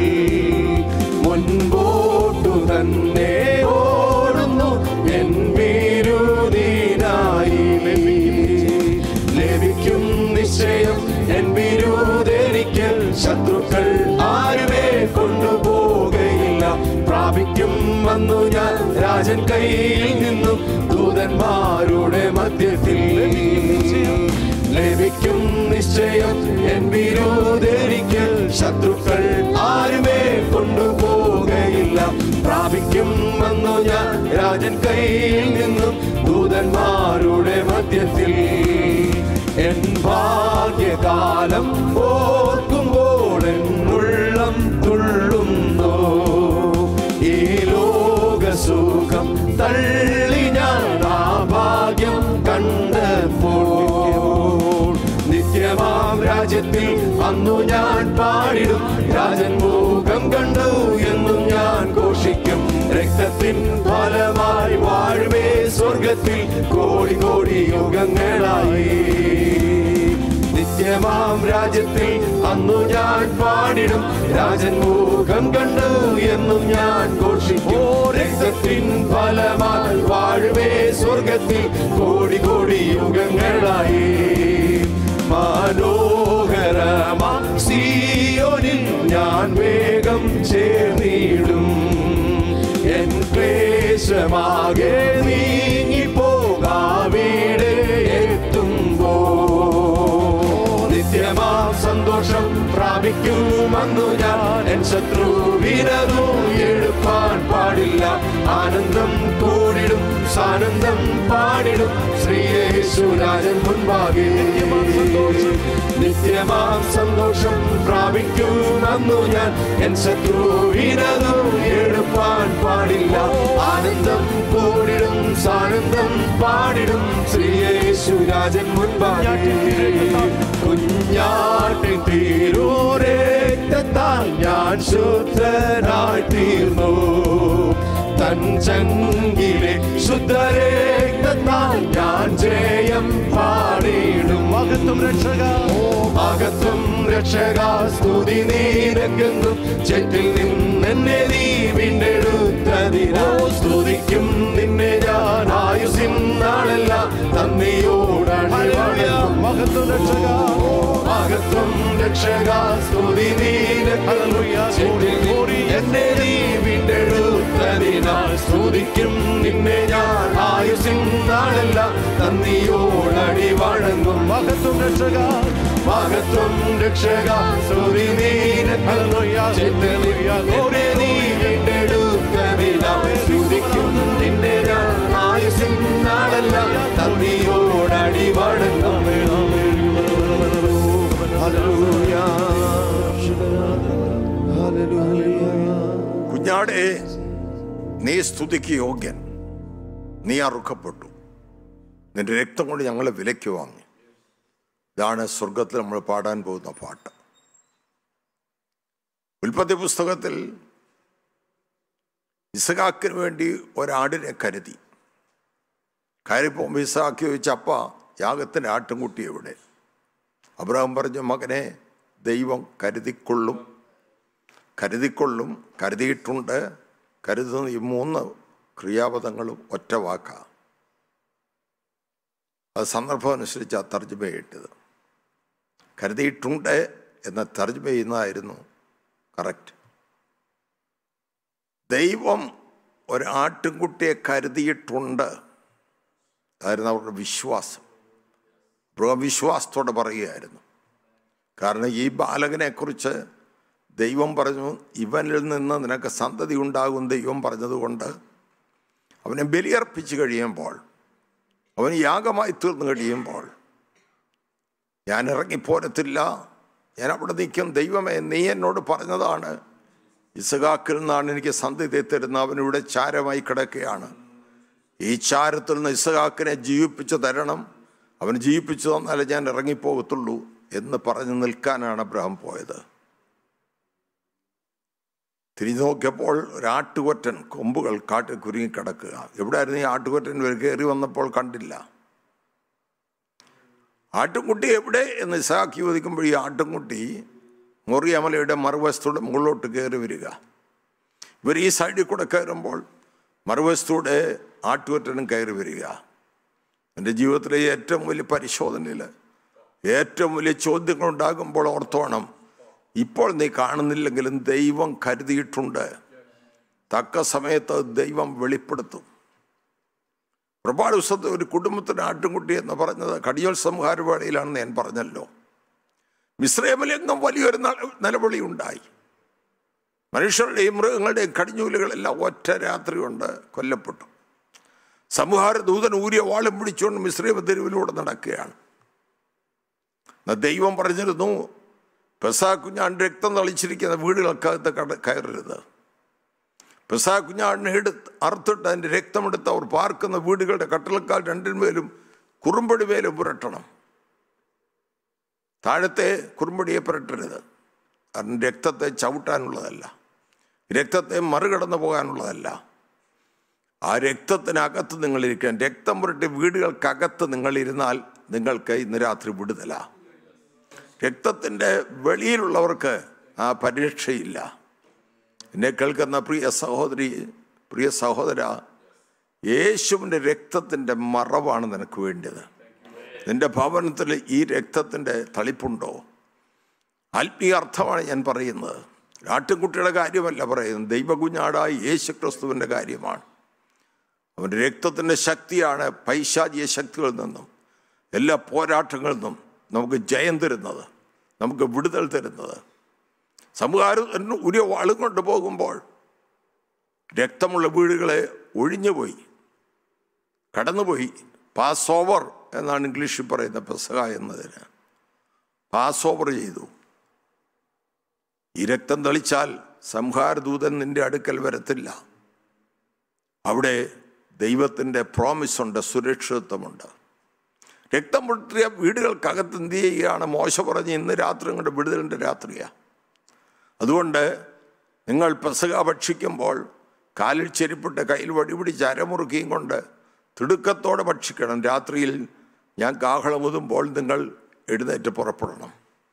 മുൻപോട്ടു തന്നെ ഓടുന്നു എൻ വിരുദീനായി ലഭിക്കും നിശ്ചയം എൻ വിരുദേനിക്കൽ ശത്രുക്കൾ ആരുമേ കൊണ്ടുപോകയില്ല പ്രാപിക്കും വന്നു ഞാൻ രാജൻ കയ്യിൽ നിന്നും ദൂതന്മാരുടെ മധ്യത്തിൽ ലഭിക്കും നിശ്ചയം എൻ വിരോധരിക്കൽ ശത്രുക്കൾ ആരുമേ കൊണ്ടുപോകയില്ല പ്രാപിക്കും വന്നു ഞാൻ രാജൻ കയ്യിൽ നിന്നും ദൂതന്മാരുടെ മധ്യത്തിൽ എൻ ഭാഗ്യകാലം ഓർക്കുമ്പോൾ എന്നുള്ളം തുള്ളുന്നോ ഈ ലോകസുഖം തള്ളി ഞാൻ ആ ഭാഗ്യം കണ്ടപ്പോൾ നിത്യമാം രാജ്യത്തിൽ അന്നു ഞാൻ പാടിടും രാജൻ മുഖം കണ്ടു എന്നും ഞാൻ ഘോഷിക്കും രക്തത്തിൻ ഫലമായി വാഴ്വേ സ്വർഗത്തിൽ കോടി കോടി യുഗങ്ങളായി നിത്യമാം രാജ്യത്തിൽ അന്നു ഞാൻ പാടിടും രാജൻ മുഖം കണ്ടു എന്നും ഞാൻ ഘോഷിക്കും രക്തത്തിൻ ഫലമായി വാഴുവേ സ്വർഗത്തിൽ കോടി കോടി യുഗങ്ങളായി മനോഹരമാ സിയോനിൽ ഞാൻ വേഗം ചേർന്നിടും എൻ ക്ലേശമാകെ നീങ്ങിപ്പോകാവിടെ എത്തുമ്പോ നിത്യമാം സന്തോഷം പ്രാപിക്കുമെന്നു ഞാൻ എൻ ശത്രുവിനതു എടുപ്പാൻ പാടില്ല ആനന്ദം കൂടിടും സാനന്ദം പാടിടും ശ്രീയേശുരാജൻ മുൻപാകെ നിത്യമാം സന്തോഷം പ്രാപിക്കുമെന്നു ഞാൻ എൻ ശത്രുവിനതു എടുപ്പാൻ പാടില്ല ആനന്ദം കൂടിടും സാനന്ദം പാടിടും ശ്രീയേശുരാജൻ മുൻപാകെ കുഞ്ഞാട്ടിൻ തീരൂരേറ്റത്താൽ ഞാൻ ശുദ്ധനായി തീർന്നു തൻ ചങ്കിലെ ശുദ്ധരേക്തത്താൽ ഞാൻ ജയം പാടിയിടും മകത്വം രക്ഷക മകത്വം രക്ഷക സ്തുതി നീരക്കെന്നും ചെറ്റിൽ നിന്നെന്നെ നീ വീണ്ടെടുത്തതിനോ സ്തുതിക്കും നിന്നെ ഞാൻ ആയുസിൻ നാളെല്ലാം നന്ദിയോടാണ് മകത്വം രക്ഷക മഹത്വം രക്ഷക സ്തുതി എന്നെ നീ വീണ്ടെടുത്തതിനാൽ സ്തുതിക്കും നിന്നെ ഞാൻ ആയുസിൻ നാളെല്ലാം നന്ദിയോടടി വഴങ്ങും മഹത്വം രക്ഷക മഹത്വം രക്ഷക സ്തുതി നീനെ നീ വീണ്ടെടുത്തതിനാൽ സ്തുതിക്കും നിന്നെ ഞാൻ ആയുസിൻ നാളെല്ലാം നന്ദിയോടടി വഴങ്ങും കുഞ്ഞാടെ നീ സ്തുതിക്ക് യോഗ്യൻ നീ അറുക്കപ്പെട്ടു നിന്റെ രക്തം കൊണ്ട് ഞങ്ങളെ വിലയ്ക്ക് വാങ്ങി ഇതാണ് സ്വർഗത്തിൽ നമ്മൾ പാടാൻ പോകുന്ന പാട്ട് ഉൽപ്പത്തി പുസ്തകത്തിൽ ഇസഹാക്കിന് വേണ്ടി ഒരാടിനെ കരുതി കയറിപ്പോകുമ്പോൾ ഇസഹാക്കി ചോദിച്ച അപ്പ യാഗത്തിന് ആട്ടുംകുട്ടി എവിടെ അബ്രഹാം പറഞ്ഞു മകനെ ദൈവം കരുതിക്കൊള്ളും കരുതിക്കൊള്ളും കരുതിയിട്ടുണ്ട് കരുതുന്ന ഈ മൂന്ന് ക്രിയാപദങ്ങളും ഒറ്റ വാക്കാണ് അത് സന്ദർഭമനുസരിച്ച് ആ തർജ്ജമ ചെയ്യേണ്ടത് കരുതിയിട്ടുണ്ട് എന്ന തർജ്ജമ ചെയ്യുന്നതായിരുന്നു കറക്റ്റ് ദൈവം ഒരാട്ടിൻകുട്ടിയെ കരുതിയിട്ടുണ്ട് അതായിരുന്നു അവരുടെ വിശ്വാസം വിശ്വാസത്തോടെ പറയുകയായിരുന്നു കാരണം ഈ ബാലകനെക്കുറിച്ച് ദൈവം പറഞ്ഞു ഇവനിൽ നിന്ന് നിനക്ക് സന്തതി ഉണ്ടാകും ദൈവം പറഞ്ഞതുകൊണ്ട് അവനെ ബലിയർപ്പിച്ച് കഴിയുമ്പോൾ അവൻ യാഗമായി തീർന്നു കഴിയുമ്പോൾ ഞാൻ ഇറങ്ങിപ്പോരത്തില്ല ഞാൻ അവിടെ നിൽക്കും ദൈവമേ നീ എന്നോട് പറഞ്ഞതാണ് ഇസഹാക്കിൽ നിന്നാണ് എനിക്ക് സന്ധിതി തരുന്ന അവനിവിടെ ചാരമായി കിടക്കുകയാണ് ഈ ചാരത്തിൽ നിന്ന് ഇസഹാക്കിനെ ജീവിപ്പിച്ച് തരണം അവൻ ജീവിപ്പിച്ചു തന്നാലേ ഞാൻ ഇറങ്ങിപ്പോകത്തുള്ളൂ എന്ന് പറഞ്ഞു നിൽക്കാനാണ് അബ്രഹാം പോയത് തിരിഞ്ഞു നോക്കിയപ്പോൾ ഒരാട്ടുകൊറ്റൻ കൊമ്പുകൾ കാട്ടിൽ കുരുങ്ങിക്കിടക്കുക എവിടെയായിരുന്നു ഈ ആട്ടുകൊറ്റൻ ഇവർ കയറി വന്നപ്പോൾ കണ്ടില്ല ആട്ടുംകുട്ടി എവിടെ എന്ന് ഇസാക്കി ചോദിക്കുമ്പോൾ ഈ ആട്ടുംകുട്ടി മൊറിയമലയുടെ മറുവശത്തൂടെ മുകളിലോട്ട് കയറി വരിക ഇവർ ഈ സൈഡിൽ കൂടെ കയറുമ്പോൾ മറുവശത്തൂടെ ആട്ടുകൊറ്റനും കയറി വരിക എൻ്റെ ജീവിതത്തിലെ ഏറ്റവും വലിയ പരിശോധനയിൽ ഏറ്റവും വലിയ ചോദ്യങ്ങൾ ഉണ്ടാകുമ്പോൾ ഓർത്തോണം ഇപ്പോൾ നീ കാണുന്നില്ലെങ്കിലും ദൈവം കരുതിയിട്ടുണ്ട് തക്ക സമയത്ത് ദൈവം വെളിപ്പെടുത്തും ഒരുപാട് ദിവസത്തെ ഒരു കുടുംബത്തിന് ആട്ടുംകുട്ടി എന്ന് പറഞ്ഞത് കടിയോൽ സംഹാരവേളയിലാണെന്ന് ഞാൻ പറഞ്ഞല്ലോ മിശ്രയമിലെങ്ങും വലിയൊരു ന- നിലവിളി ഉണ്ടായി മനുഷ്യരുടെയും മൃഗങ്ങളുടെയും കടിഞ്ഞൂലുകളെല്ലാം ഒറ്റ രാത്രി കൊണ്ട് കൊല്ലപ്പെട്ടു സംഹാര ദൂതൻ ഊരിയ വാളും പിടിച്ചുകൊണ്ട് മിശ്രൈമ തെരുവിലൂടെ നടക്കുകയാണ് എന്നാൽ ദൈവം പറഞ്ഞിരുന്നു പെസാ കുഞ്ഞാണ്ട് രക്തം തളിച്ചിരിക്കുന്ന വീടുകൾക്കകത്ത് കട കയറരുത് പെസാ കുഞ്ഞാടിനെ എടുത്ത് അറുത്തിട്ട് അതിൻ്റെ രക്തമെടുത്ത് അവർ പാർക്കുന്ന വീടുകളുടെ കട്ടിലക്കാൽ രണ്ടിന്മേലും കുറുമ്പടി മേലും പുരട്ടണം താഴത്തെ കുറുമ്പടിയെ പുരട്ടരുത് കാരണം രക്തത്തെ ചവിട്ടാനുള്ളതല്ല രക്തത്തെ മറികടന്നു പോകാനുള്ളതല്ല ആ രക്തത്തിനകത്ത് നിങ്ങളിരിക്കാൻ രക്തം പുരട്ടി വീടുകൾക്കകത്ത് നിങ്ങളിരുന്നാൽ നിങ്ങൾക്ക് ഇന്ന് രാത്രി വിടുതല രക്തത്തിൻ്റെ വെളിയിലുള്ളവർക്ക് ആ പരീക്ഷയില്ല എന്നെ കേൾക്കുന്ന പ്രിയ സഹോദരി പ്രിയ സഹോദര യേശുവിൻ്റെ രക്തത്തിൻ്റെ മറവാണ് നിനക്ക് വേണ്ടത് നിന്റെ ഭവനത്തിൽ ഈ രക്തത്തിൻ്റെ തളിപ്പുണ്ടോ ആത്മീയ അർത്ഥമാണ് ഞാൻ പറയുന്നത് ആട്ടിൻകുട്ടിയുടെ കാര്യമല്ല പറയുന്നത് ദൈവകുഞ്ഞാടായ യേശു ക്രിസ്തുവിൻ്റെ കാര്യമാണ് അവൻ്റെ രക്തത്തിൻ്റെ ശക്തിയാണ് പൈശാചിയ ശക്തികളിൽ നിന്നും എല്ലാ പോരാട്ടങ്ങളിൽ നിന്നും നമുക്ക് ജയം തരുന്നത് നമുക്ക് വിടുതൽ തരുന്നത് സമൂഹാരം ഒരു വാളും കൊണ്ട് പോകുമ്പോൾ രക്തമുള്ള വീടുകളെ ഒഴിഞ്ഞുപോയി കടന്നുപോയി പാസ് ഓവർ എന്നാണ് ഇംഗ്ലീഷിൽ പറയുന്ന പെസക എന്നതിന് പാസ് ഓവർ ചെയ്തു ഈ രക്തം തളിച്ചാൽ സംഹാരദൂതൻ നിന്റെ അടുക്കൽ വരത്തില്ല അവിടെ ദൈവത്തിൻ്റെ പ്രോമിസുണ്ട് സുരക്ഷിതത്വമുണ്ട് രക്തം പൊട്ടിയ വീടുകൾക്കകത്ത് എന്ത് ചെയ്യുകയാണ് മോശ പറഞ്ഞ് ഇന്ന് രാത്രി കൊണ്ട് വിടുതലിൻ്റെ രാത്രിയാണ് അതുകൊണ്ട് നിങ്ങൾ പെസക ഭക്ഷിക്കുമ്പോൾ കാലിൽ ചെരിപ്പിട്ട് കയ്യിൽ വടിപിടിച്ച് അരമുറുക്കിയും കൊണ്ട് തിടുക്കത്തോടെ ഭക്ഷിക്കണം രാത്രിയിൽ ഞാൻ കാഹളമുതുമ്പോൾ നിങ്ങൾ എഴുന്നേറ്റ് പുറപ്പെടണം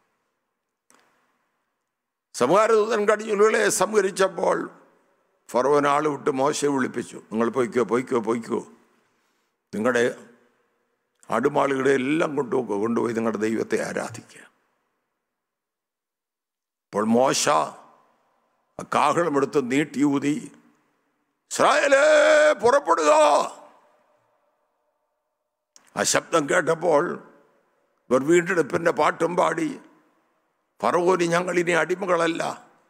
സംഹാരദൂതൻ കടിഞ്ഞുലുകളെ സംഹരിച്ചപ്പോൾ ഫറവൻ ആൾ വിട്ട് മോശയെ വിളിപ്പിച്ചു നിങ്ങൾ പൊയ്ക്കോ പൊയ്ക്കോ പൊയ്ക്കോ നിങ്ങളുടെ ആടുമാളുകളെ എല്ലാം കൊണ്ടുപോകുക കൊണ്ടുപോയി നിങ്ങളുടെ ദൈവത്തെ ആരാധിക്കുക അപ്പോൾ മോശ ആ കാഹളമെടുത്ത് നീട്ടി ഊതി ഇസ്രായേലേ പുറപ്പെടുക ആ ശബ്ദം കേട്ടപ്പോൾ ഇവർ വീണ്ടെടുപ്പിൻ്റെ പാട്ടും പാടി ഫറവോനി ഞങ്ങൾ ഇനി അടിമകളല്ല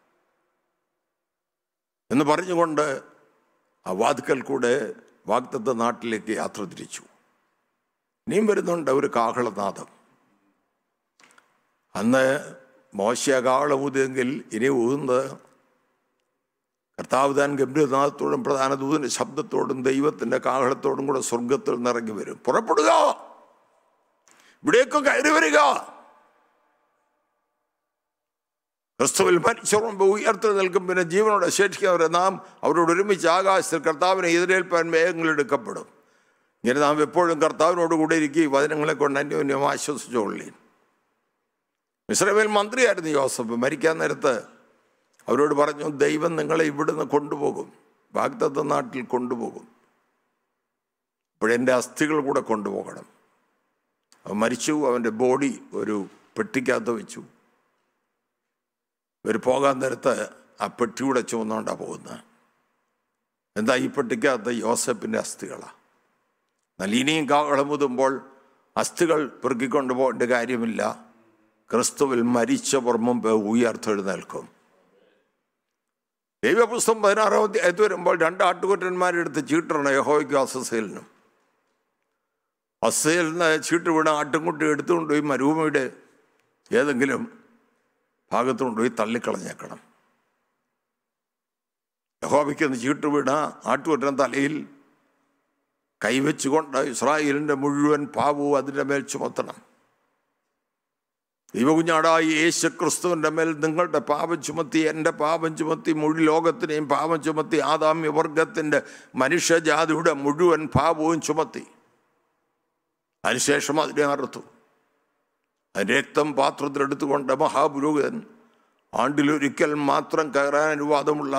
എന്ന് പറഞ്ഞുകൊണ്ട് ആ വാതുക്കൽ കൂടെ വാഗ്ദത്ത നാട്ടിലേക്ക് യാത്ര തിരിച്ചു ഇനിയും വരുന്നുണ്ട് ഒരു കാഹളനാദം അന്ന് മോശ കാഹളം ഊതിയെങ്കിൽ ഇനി ഊതുന്നത് കർത്താവ് താൻ ഗംഭീരനാഥത്തോടും പ്രധാന ദൂതിൻ്റെ ശബ്ദത്തോടും ദൈവത്തിൻ്റെ കാഹളത്തോടും കൂടെ സ്വർഗത്തിൽ നിറങ്ങി വരും പുറപ്പെടുക ഇവിടേക്ക് കയറി വരിക ക്രിസ്തുവിൽ മരിച്ചവർ ഉയർത്തി നിൽക്കും പിന്നെ ജീവനോടെ ശേഷിക്കുന്നവരെ നാം അവരോട് ഒരുമിച്ച് ആകാശത്തിൽ കർത്താവിനെ എതിരേൽപ്പാൻ വേഗങ്ങളെടുക്കപ്പെടും ഇങ്ങനെ നാം എപ്പോഴും കർത്താവിനോട് കൂടെ ഇരിക്കുകയും വചനങ്ങളെ കൊണ്ട് അന്യോന്യം ആശ്വസിച്ചോളീൻ മിശ്രമേൽ മന്ത്രിയായിരുന്നു യോസഫ് മരിക്കാൻ നേരത്ത് അവരോട് പറഞ്ഞു ദൈവം നിങ്ങളെ ഇവിടുന്ന് കൊണ്ടുപോകും വാഗ്ദത്ത നാട്ടിൽ കൊണ്ടുപോകും അപ്പോഴെൻ്റെ അസ്ഥികൾ കൂടെ കൊണ്ടുപോകണം അവൻ മരിച്ചു അവൻ്റെ ബോഡി ഒരു പെട്ടിക്കകത്ത് വെച്ചു ഇവർ പോകാൻ നേരത്ത് ആ പെട്ടിയുടെ ചുമന്നുകൊണ്ടാണ് പോകുന്നത് എന്താ ഈ പെട്ടിക്കകത്ത് യോസഫിൻ്റെ അസ്ഥികളാണ് എന്നാൽ ഇനിയും കാവളം മുതുമ്പോൾ അസ്ഥികൾ പെറുക്കിക്കൊണ്ട് പോകേണ്ട കാര്യമില്ല ക്രിസ്തുവിൽ മരിച്ചവർ മുമ്പ് ഉയർത്തെഴുന്നേൽക്കും ദൈവപുസ്തകം പതിനാറാം അധ്യായത്തിൽ വരുമ്പോൾ രണ്ട് ആട്ടുകുറ്റന്മാരെടുത്ത് ചീട്ടണം യഹോയ്ക്കും അസസേലിനും അസേലിന് ചീട്ട് വീണ ആട്ടുംകുട്ടി എടുത്തുകൊണ്ട് പോയി മരുഭൂമിയുടെ ഏതെങ്കിലും ഭാഗത്ത് കൊണ്ടുപോയി തള്ളിക്കളഞ്ഞേക്കണം യഹോബയ്ക്ക് ചീട്ട് വീണ ആട്ടുകുറ്റൻ തലയിൽ കൈവച്ചുകൊണ്ട് ഇസ്രായേലിൻ്റെ മുഴുവൻ പാപവും അതിൻ്റെ മേൽ ചുമത്തണം ദൈവകുഞ്ഞാടായി യേശു ക്രിസ്തുവിൻ്റെ മേൽ നിങ്ങളുടെ പാപം ചുമത്തി എൻ്റെ പാപം ചുമത്തി മുഴു ലോകത്തിനെയും പാപം ചുമത്തി ആദാമ്യ വർഗത്തിൻ്റെ മനുഷ്യജാതിയുടെ മുഴുവൻ പാപവും ചുമത്തി അതിനുശേഷം അതിനെ അറുത്തു അതിന് രക്തം പാത്രത്തിലെടുത്തുകൊണ്ട് മഹാപുരോഹിതൻ ആണ്ടിലൊരിക്കൽ മാത്രം കയറാൻ അനുവാദമുള്ള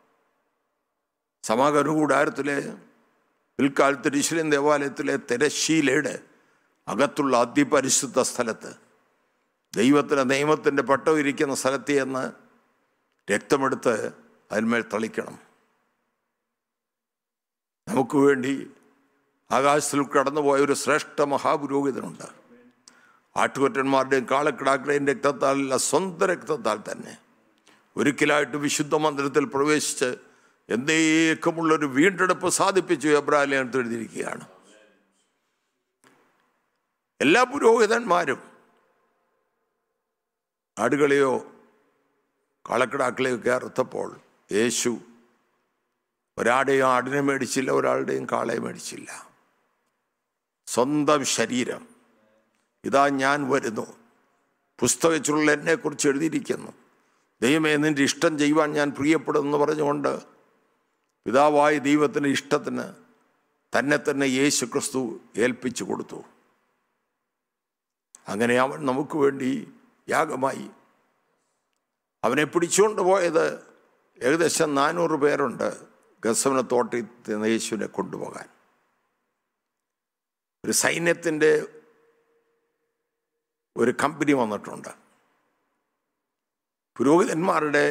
സമാഗമ കൂടാരത്തിലെ പിൽക്കാലത്ത് രിശ്വരൻ ദേവാലയത്തിലെ തിരശീലയുടെ അകത്തുള്ള അതിപരിശുദ്ധ സ്ഥലത്ത് ദൈവത്തിൻ്റെ നിയമത്തിൻ്റെ പട്ടം ഇരിക്കുന്ന സ്ഥലത്ത് ചെന്ന് രക്തമെടുത്ത് അതിന്മേൽ തളിക്കണം നമുക്ക് വേണ്ടി ആകാശത്തിൽ കടന്നുപോയ ഒരു ശ്രേഷ്ഠ മഹാപുരോഹിതനുണ്ട് ആട്ടുകൊറ്റന്മാരുടെയും കാളക്കിടാക്കളുടെയും രക്തത്താലല്ല സ്വന്തം രക്തത്താൽ തന്നെ ഒരിക്കലായിട്ട് വിശുദ്ധ മന്ദിരത്തിൽ പ്രവേശിച്ച് എന്നേക്കുമുള്ളൊരു വീണ്ടെടുപ്പ് സാധിപ്പിച്ചു എബ്രാഹിം എഴുതിയിരിക്കുകയാണ് എല്ലാ പുരോഹിതന്മാരും ആടുകളെയോ കാളക്കിടാക്കളെയോ ഒക്കെ അറുത്തപ്പോൾ യേശു ഒരാടെയും ആടിനെ മേടിച്ചില്ല ഒരാളുടെയും കാളയെ മേടിച്ചില്ല സ്വന്തം ശരീരം ഇതാ ഞാൻ വരുന്നു പുസ്തകത്തിലുള്ള എന്നെക്കുറിച്ച് എഴുതിയിരിക്കുന്നു ദൈവമേ നിൻ്റെ ഇഷ്ടം ചെയ്യുവാൻ ഞാൻ പ്രിയപ്പെടുന്നു പറഞ്ഞുകൊണ്ട് പിതാവായ ദൈവത്തിൻ്റെ ഇഷ്ടത്തിന് തന്നെ തന്നെ യേശു ക്രിസ്തു ഏൽപ്പിച്ചു കൊടുത്തു അങ്ങനെ അവൻ നമുക്ക് വേണ്ടി യാഗമായി അവനെ പിടിച്ചുകൊണ്ട് പോയത് ഏകദേശം നാനൂറ് പേരുണ്ട് ഗസവന തോട്ടിൽ നിന്ന് യേശുവിനെ കൊണ്ടുപോകാൻ ഒരു സൈന്യത്തിൻ്റെ ഒരു കമ്പനി വന്നിട്ടുണ്ട് പുരോഹിതന്മാരുടെ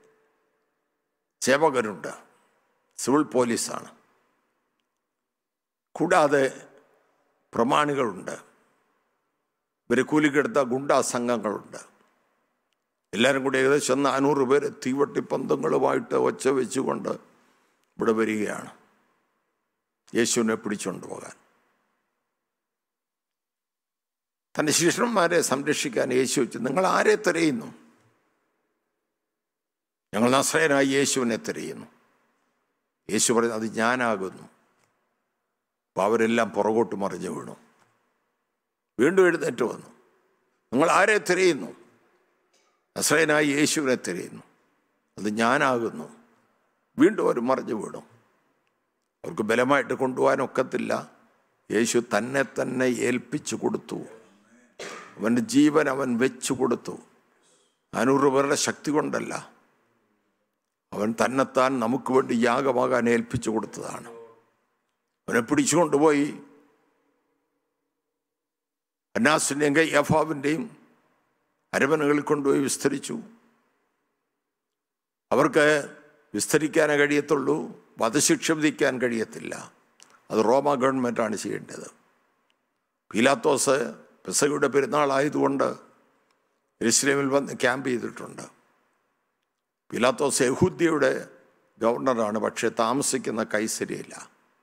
സേവകരുണ്ട് സിവിൽ പോലീസാണ് കൂടാതെ പ്രമാണികളുണ്ട് ഇവർ കൂലിക്കെടുത്ത ഗുണ്ടാ സംഘങ്ങളുണ്ട് എല്ലാവരും കൂടി ഏകദേശം നാനൂറ് പേര് തീവട്ടിപ്പന്തങ്ങളുമായിട്ട് ഒച്ച വെച്ചുകൊണ്ട് ഇവിടെ വരികയാണ് യേശുവിനെ പിടിച്ചുകൊണ്ട് പോകാൻ തൻ്റെ ശിഷ്യന്മാരെ സംരക്ഷിക്കാൻ യേശു വെച്ചു നിങ്ങൾ ആരെ തിരയുന്നു ഞങ്ങൾ നസ്രയനായി യേശുവിനെ തിരയുന്നു യേശു പറയുന്നത് അത് ഞാനാകുന്നു അപ്പോൾ അവരെല്ലാം പുറകോട്ട് മറിഞ്ഞു വീണു വീണ്ടും എഴുന്നേറ്റ് വന്നു നിങ്ങൾ ആരെ തിരയുന്നു നസ്രയനായി യേശുവിനെ തിരയുന്നു അത് ഞാനാകുന്നു വീണ്ടും അവർ മറിഞ്ഞു വീണു അവർക്ക് ബലമായിട്ട് കൊണ്ടുപോകാനൊക്കത്തില്ല യേശു തന്നെ തന്നെ ഏൽപ്പിച്ചു കൊടുത്തു അവൻ്റെ ജീവൻ അവൻ വെച്ചു കൊടുത്തു നാനൂറ് പേരുടെ ശക്തി കൊണ്ടല്ല അവൻ തന്നെത്താൻ നമുക്ക് വേണ്ടി യാഗമാകാൻ ഏൽപ്പിച്ചു കൊടുത്തതാണ് അവനെ പിടിച്ചുകൊണ്ടുപോയി അന്നാസിൻ്റെയും കയ്യഫാവിൻ്റെയും അരമനകളിൽ കൊണ്ടുപോയി വിസ്തരിച്ചു അവർക്ക് വിസ്തരിക്കാനേ കഴിയത്തുള്ളൂ വധശിക്ഷ വിധിക്കാൻ കഴിയത്തില്ല അത് റോമ ഗവൺമെൻറ്റാണ് ചെയ്യേണ്ടത് പീലാത്തോസ് പെസയുടെ പെരുന്നാളായതുകൊണ്ട് എരുസലേമിൽ വന്ന് ക്യാമ്പ് ചെയ്തിട്ടുണ്ട് പീലാത്തോസ് യഹൂദ്യയുടെ ഗവർണറാണ് പക്ഷേ താമസിക്കുന്ന കൈസരിയില്ല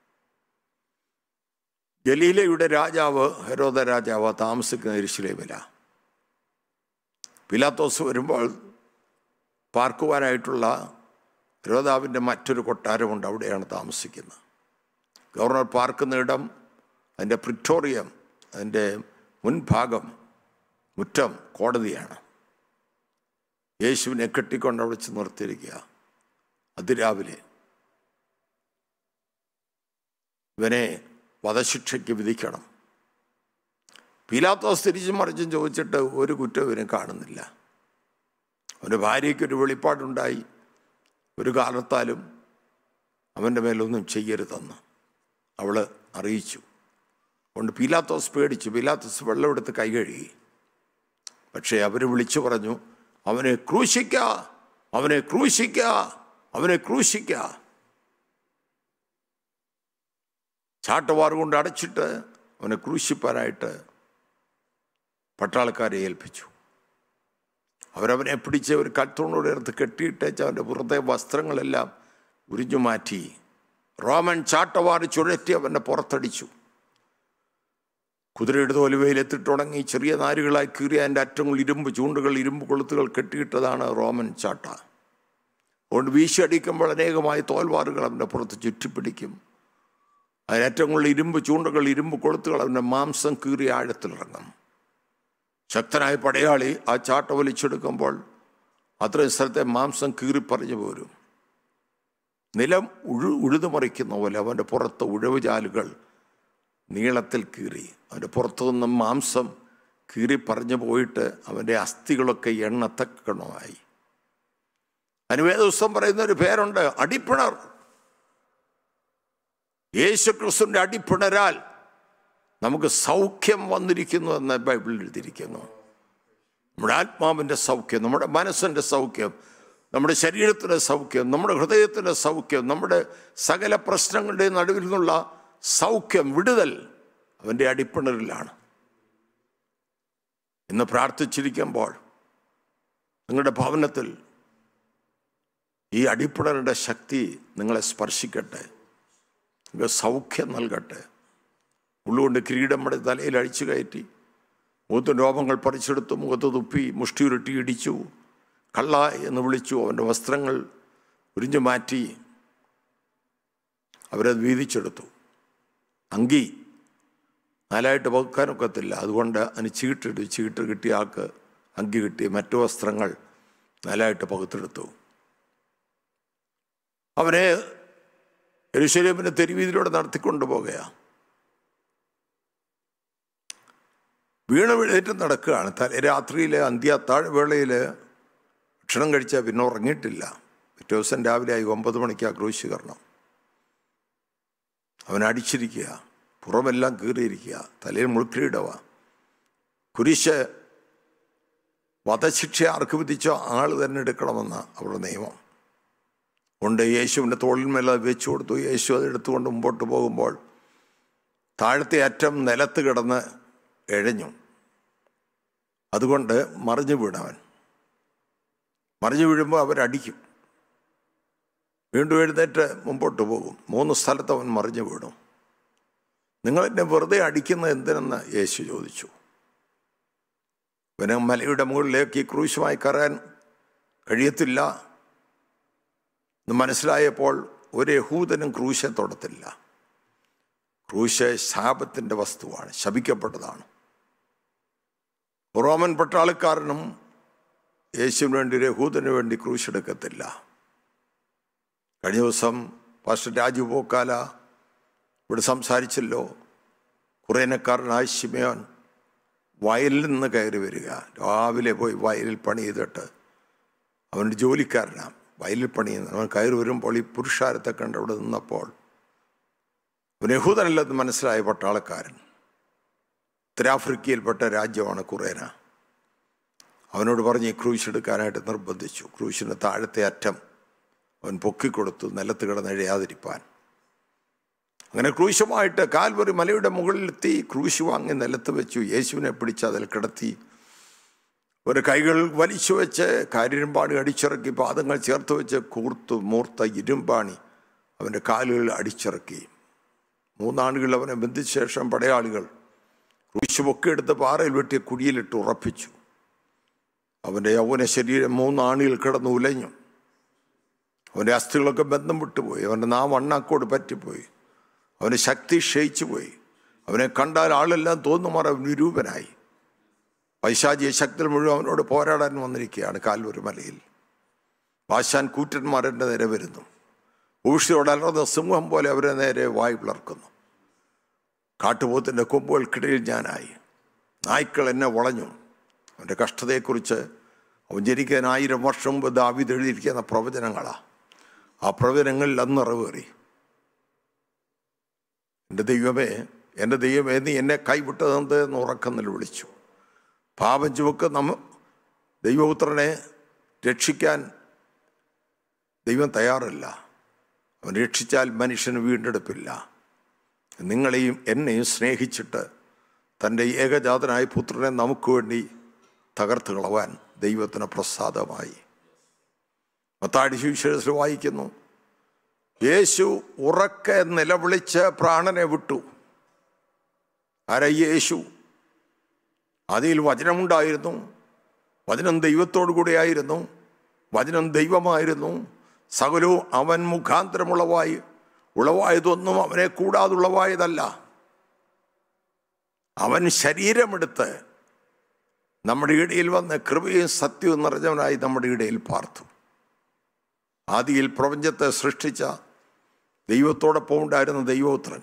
ഗലീലയുടെ രാജാവ് ഹരോദ രാജാവ് താമസിക്കുന്ന എരുസലേമില പിലാത്തോസ് വരുമ്പോൾ പാർക്കുവാനായിട്ടുള്ള ഹരോദാവിൻ്റെ മറ്റൊരു കൊട്ടാരമുണ്ട് അവിടെയാണ് താമസിക്കുന്നത് ഗവർണർ പാർക്കുന്ന ഇടം അതിൻ്റെ പ്രിറ്റോറിയം അതിൻ്റെ മുൻഭാഗം മുറ്റം കോടതിയാണ് യേശുവിനെ കെട്ടിക്കൊണ്ട് അവിടെ വെച്ച് നിർത്തിയിരിക്കുക അതിരാവിലെ ഇവനെ വധശിക്ഷയ്ക്ക് വിധിക്കണം പീലാത്തോസ് തിരിച്ചും മറിച്ചും ചോദിച്ചിട്ട് ഒരു കുറ്റം ഇവനെ കാണുന്നില്ല അവൻ്റെ ഭാര്യയ്ക്കൊരു വെളിപ്പാടുണ്ടായി ഒരു കാരണത്താലും അവൻ്റെ മേലൊന്നും ചെയ്യരുതെന്ന് അവൾ അറിയിച്ചു അതുകൊണ്ട് പീലാത്തോസ് പേടിച്ചു പീലാത്തോസ് വെള്ളമെടുത്ത് കൈ കഴുകി പക്ഷേ അവർ വിളിച്ചു പറഞ്ഞു അവനെ ക്രൂശിക്ക അവനെ ക്രൂശിക്ക അവനെ ക്രൂശിക്ക ചാട്ടവാറ് കൊണ്ട് അടച്ചിട്ട് അവനെ ക്രൂശിപ്പാനായിട്ട് പട്ടാളക്കാരെ ഏൽപ്പിച്ചു അവരവനെ പിടിച്ച് ഒരു കൽത്തോണോട് എടുത്ത് കെട്ടിയിട്ടേച്ച് അവൻ്റെ പുറത്തെ വസ്ത്രങ്ങളെല്ലാം ഉരിഞ്ഞു മാറ്റി റോമൻ ചാട്ടവാറ് ചുഴറ്റി അവൻ്റെ പുറത്തടിച്ചു കുതിരയുടെ തോലുവയിലെത്തിട്ടുണങ്ങി ചെറിയ നാരുകളായി കീറിയ അതിൻ്റെ അറ്റങ്ങൾ ഇരുമ്പ് ചൂണ്ടുകൾ ഇരുമ്പ് കൊളുത്തുകൾ കെട്ടിയിട്ടതാണ് റോമൻ ചാട്ട അതുകൊണ്ട് വീശിയടിക്കുമ്പോൾ അനേകമായ തോൽവാറുകൾ അവൻ്റെ പുറത്ത് ചുറ്റിപ്പിടിക്കും അതിനറ്റങ്ങളിൽ ഇരുമ്പ് ചൂണ്ടുകൾ ഇരുമ്പ് കൊളുത്തുകൾ അവൻ്റെ മാംസം കീറി ആഴത്തിലിറങ്ങും ശക്തനായ പടയാളി ആ ചാട്ട വലിച്ചെടുക്കുമ്പോൾ അത്രയും സ്ഥലത്തെ മാംസം കീറിപ്പറിഞ്ഞു പോരും നിലം ഉഴു ഉഴുതുമറിക്കുന്ന പോലെ അവൻ്റെ പുറത്ത് ഉഴവുചാലുകൾ നീളത്തിൽ കീറി അവൻ്റെ പുറത്തു നിന്നും മാംസം കീറി പറഞ്ഞു പോയിട്ട് അവൻ്റെ അസ്ഥികളൊക്കെ എണ്ണത്തക്കണമായി അനുവേദ ദിവസം പറയുന്ന ഒരു പേരുണ്ട് അടിപ്പിണർ യേശു ക്രിസ്തുവിൻ്റെ അടിപ്പിണരാൽ നമുക്ക് സൗഖ്യം വന്നിരിക്കുന്നു എന്ന് ബൈബിളിൽ എഴുതിയിരിക്കുന്നു നമ്മുടെ ആത്മാവിൻ്റെ സൗഖ്യം നമ്മുടെ മനസ്സിൻ്റെ സൗഖ്യം നമ്മുടെ ശരീരത്തിൻ്റെ സൗഖ്യം നമ്മുടെ ഹൃദയത്തിൻ്റെ സൗഖ്യം നമ്മുടെ സകല പ്രശ്നങ്ങളുടെയും നടുവിൽ നിന്നുള്ള സൗഖ്യം വിടുതൽ അവൻ്റെ അടിപ്പിണറിലാണ് ഇന്ന് പ്രാർത്ഥിച്ചിരിക്കുമ്പോൾ നിങ്ങളുടെ ഭവനത്തിൽ ഈ അടിപ്പിണറിൻ്റെ ശക്തി നിങ്ങളെ സ്പർശിക്കട്ടെ നിങ്ങൾക്ക് സൗഖ്യം നൽകട്ടെ ഉള്ളുകൊണ്ട് കിരീടം നമ്മുടെ തലയിൽ അഴിച്ചു കയറ്റി മുഖത്ത് രോമങ്ങൾ പറിച്ചെടുത്തു മുഖത്ത് തുപ്പി മുഷ്ടിയുരുട്ടി ഇടിച്ചു കള്ള എന്ന് വിളിച്ചു അവൻ്റെ വസ്ത്രങ്ങൾ ഉരിഞ്ഞു മാറ്റി അവരത് വീതിച്ചെടുത്തു അങ്കി നാലായിട്ട് വകുക്കാനൊക്കത്തില്ല അതുകൊണ്ട് അതിന് ചീട്ടിട്ട് ചീട്ട് കിട്ടിയ ആൾക്ക് അങ്കി കിട്ടി മറ്റു വസ്ത്രങ്ങൾ നാലായിട്ട് പകുത്തെടുത്തു അവനെ എരുശലേമിൻ്റെ തെരുവീതിലൂടെ നടത്തിക്കൊണ്ടു പോകുകയാണ് വീണ വീഴേറ്റ് നടക്കുകയാണ് തലേ രാത്രിയിൽ അന്ത്യാത്താഴ് വേളയിൽ ഭക്ഷണം കഴിച്ചാൽ പിന്നെ ഉറങ്ങിയിട്ടില്ല പിറ്റേ ദിവസം രാവിലെ ആയി ഒമ്പത് മണിക്ക് ആ ക്രൂശീകരണം അവൻ അടിച്ചിരിക്കുക പുറമെല്ലാം കീറിയിരിക്കുക തലയിൽ മുൾക്കിരീടവാ കുരിശ് വധശിക്ഷ ആർക്ക് വിധിച്ചോ ആൾ തന്നെ എടുക്കണമെന്ന അവരുടെ നിയമം കൊണ്ട് യേശുവിൻ്റെ തോളിന്മേൽ അത് വെച്ചു കൊടുത്തു യേശു അത് എടുത്തുകൊണ്ട് മുമ്പോട്ട് പോകുമ്പോൾ താഴത്തെ അറ്റം നിലത്ത് കിടന്ന് എഴഞ്ഞു അതുകൊണ്ട് മറിഞ്ഞു വീണവൻ മറിഞ്ഞു വീഴുമ്പോൾ അവരടിക്കും വീണ്ടും എഴുന്നേറ്റ് മുമ്പോട്ട് പോകും മൂന്ന് സ്ഥലത്ത് അവൻ മറിഞ്ഞു വീണു നിങ്ങൾ എന്നെ വെറുതെ അടിക്കുന്ന എന്തിനെന്ന് യേശു ചോദിച്ചു പിന്നെ മലയുടെ മുകളിലേക്ക് ഈ ക്രൂശുമായി കയറാൻ കഴിയത്തില്ല എന്ന് മനസ്സിലായപ്പോൾ ഒരു യഹൂദനും ക്രൂശെ തൊടത്തില്ല ക്രൂശ് ശാപത്തിൻ്റെ വസ്തുവാണ് ശപിക്കപ്പെട്ടതാണ് റോമൻ പട്ടാളക്കാരനും യേശുവിന് വേണ്ടി ഒരു യഹൂദന് വേണ്ടി ക്രൂശ് എടുക്കത്തില്ല കഴിഞ്ഞ ദിവസം പാസ്റ്റർ രാജു പോക്കാല ഇവിടെ സംസാരിച്ചല്ലോ കുറേനക്കാരനായ ശിമയോൻ വയലിൽ നിന്ന് കയറി വരിക രാവിലെ പോയി വയലിൽ പണി ചെയ്തിട്ട് അവൻ്റെ ജോലിക്കാരനാണ് വയലിൽ പണി ചെയ്യുന്നത് അവൻ കയറി വരുമ്പോൾ ഈ പുരുഷാരത്തെ കണ്ട് അവിടെ നിന്നപ്പോൾ അവൻ യഹൂദനല്ലെന്ന് മനസ്സിലായ പട്ടാളക്കാരൻ ഉത്തരാഫ്രിക്കയിൽപ്പെട്ട രാജ്യമാണ് കുറേന അവനോട് പറഞ്ഞ് ഈ ക്രൂശ് എടുക്കാനായിട്ട് നിർബന്ധിച്ചു ക്രൂശിന് താഴത്തെ അറ്റം അവൻ പൊക്കിക്കൊടുത്തു നിലത്ത് കിടന്നെഴയാതിരിപ്പാൻ അങ്ങനെ ക്രൂശുമായിട്ട് കാൽവറി മലയുടെ മുകളിലെത്തി ക്രൂശ് വാങ്ങി നിലത്ത് വെച്ചു യേശുവിനെ പിടിച്ച് അതിൽ കിടത്തി ഒരു കൈകൾ വലിച്ചു വെച്ച് കരിരുമ്പാണി അടിച്ചിറക്കി പാദങ്ങൾ ചേർത്ത് വെച്ച് കൂർത്തു മൂർത്ത ഇരുമ്പാണി അവൻ്റെ കാലുകൾ അടിച്ചിറക്കി മൂന്നാളുകൾ അവനെ ബന്ധിച്ച ശേഷം പടയാളികൾ ക്രൂശ് പൊക്കിയെടുത്ത് പാറയിൽ വെട്ടി കുഴിയിലിട്ട് ഉറപ്പിച്ചു അവൻ്റെ യൗവന ശരീരം മൂന്നാണിയിൽ കിടന്ന് ഉലഞ്ഞു അവൻ്റെ അസ്ഥികളൊക്കെ ബന്ധം വിട്ടുപോയി അവൻ്റെ നാം വണ്ണാക്കോട് പറ്റിപ്പോയി അവന് ശക്തി ക്ഷയിച്ചു പോയി അവനെ കണ്ടാൽ ആളെല്ലാം തോന്നുമാർ അവൻ വിരൂപനായി പൈശാചിയ ശക്തി മുഴുവൻ അവനോട് പോരാടാൻ വന്നിരിക്കുകയാണ് കാൽവരി മലയിൽ വാശാൻ കൂറ്റന്മാരെൻ്റെ നേരെ വരുന്നു ഊഷിയോട് അലർന്ന സിംഹം പോലെ അവരെ നേരെ വായ് പിളർക്കുന്നു കാട്ടുപോത്തിൻ്റെ കൊമ്പുകൾക്കിടയിൽ ഞാനായി നായ്ക്കൾ എന്നെ വളഞ്ഞു അവൻ്റെ കഷ്ടതയെക്കുറിച്ച് അവൻ ജനിക്കാൻ ആയിരം വർഷം മുമ്പ് ദാവിദ് എഴുതിയിരിക്കുന്ന പ്രവചനങ്ങളാണ് ആ പ്രവചനങ്ങളിൽ അന്ന് നിറവേറി എൻ്റെ ദൈവമേ എൻ്റെ ദൈവമേ നീ എന്നെ കൈവിട്ടതെന്ത് എന്ന് ഉറക്കം വിളിച്ചു പാപം ചുമക്ക് നമ്മ ദൈവപുത്രനെ രക്ഷിക്കാൻ ദൈവം തയ്യാറല്ല അവൻ രക്ഷിച്ചാൽ മനുഷ്യന് വീണ്ടെടുപ്പില്ല നിങ്ങളെയും എന്നെയും സ്നേഹിച്ചിട്ട് തൻ്റെ ഏകജാതനായ പുത്രനെ നമുക്ക് വേണ്ടി തകർത്ത് കളവാൻ ദൈവത്തിന് പ്രസാദമായി മത്താടി സുവിശേഷത്തിൽ വായിക്കുന്നു യേശു ഉറക്കെ നിലവിളിച്ച് പ്രാണനെ വിട്ടു ആരാ ഈ യേശു അതിൽ വചനമുണ്ടായിരുന്നു വചനം ദൈവത്തോടു കൂടെയായിരുന്നു വചനം ദൈവമായിരുന്നു സകലവും അവൻ മുഖാന്തരമുളവായി ഉളവായതൊന്നും അവനെ കൂടാതുളവായതല്ല അവൻ ശരീരമെടുത്ത് നമ്മുടെ ഇടയിൽ വന്ന് കൃപയും സത്യവും നിറഞ്ഞവനായി നമ്മുടെ ഇടയിൽ പാർത്തു ആദിയിൽ പ്രപഞ്ചത്തെ സൃഷ്ടിച്ച ദൈവത്തോടൊപ്പം ഉണ്ടായിരുന്ന ദൈവോത്രൻ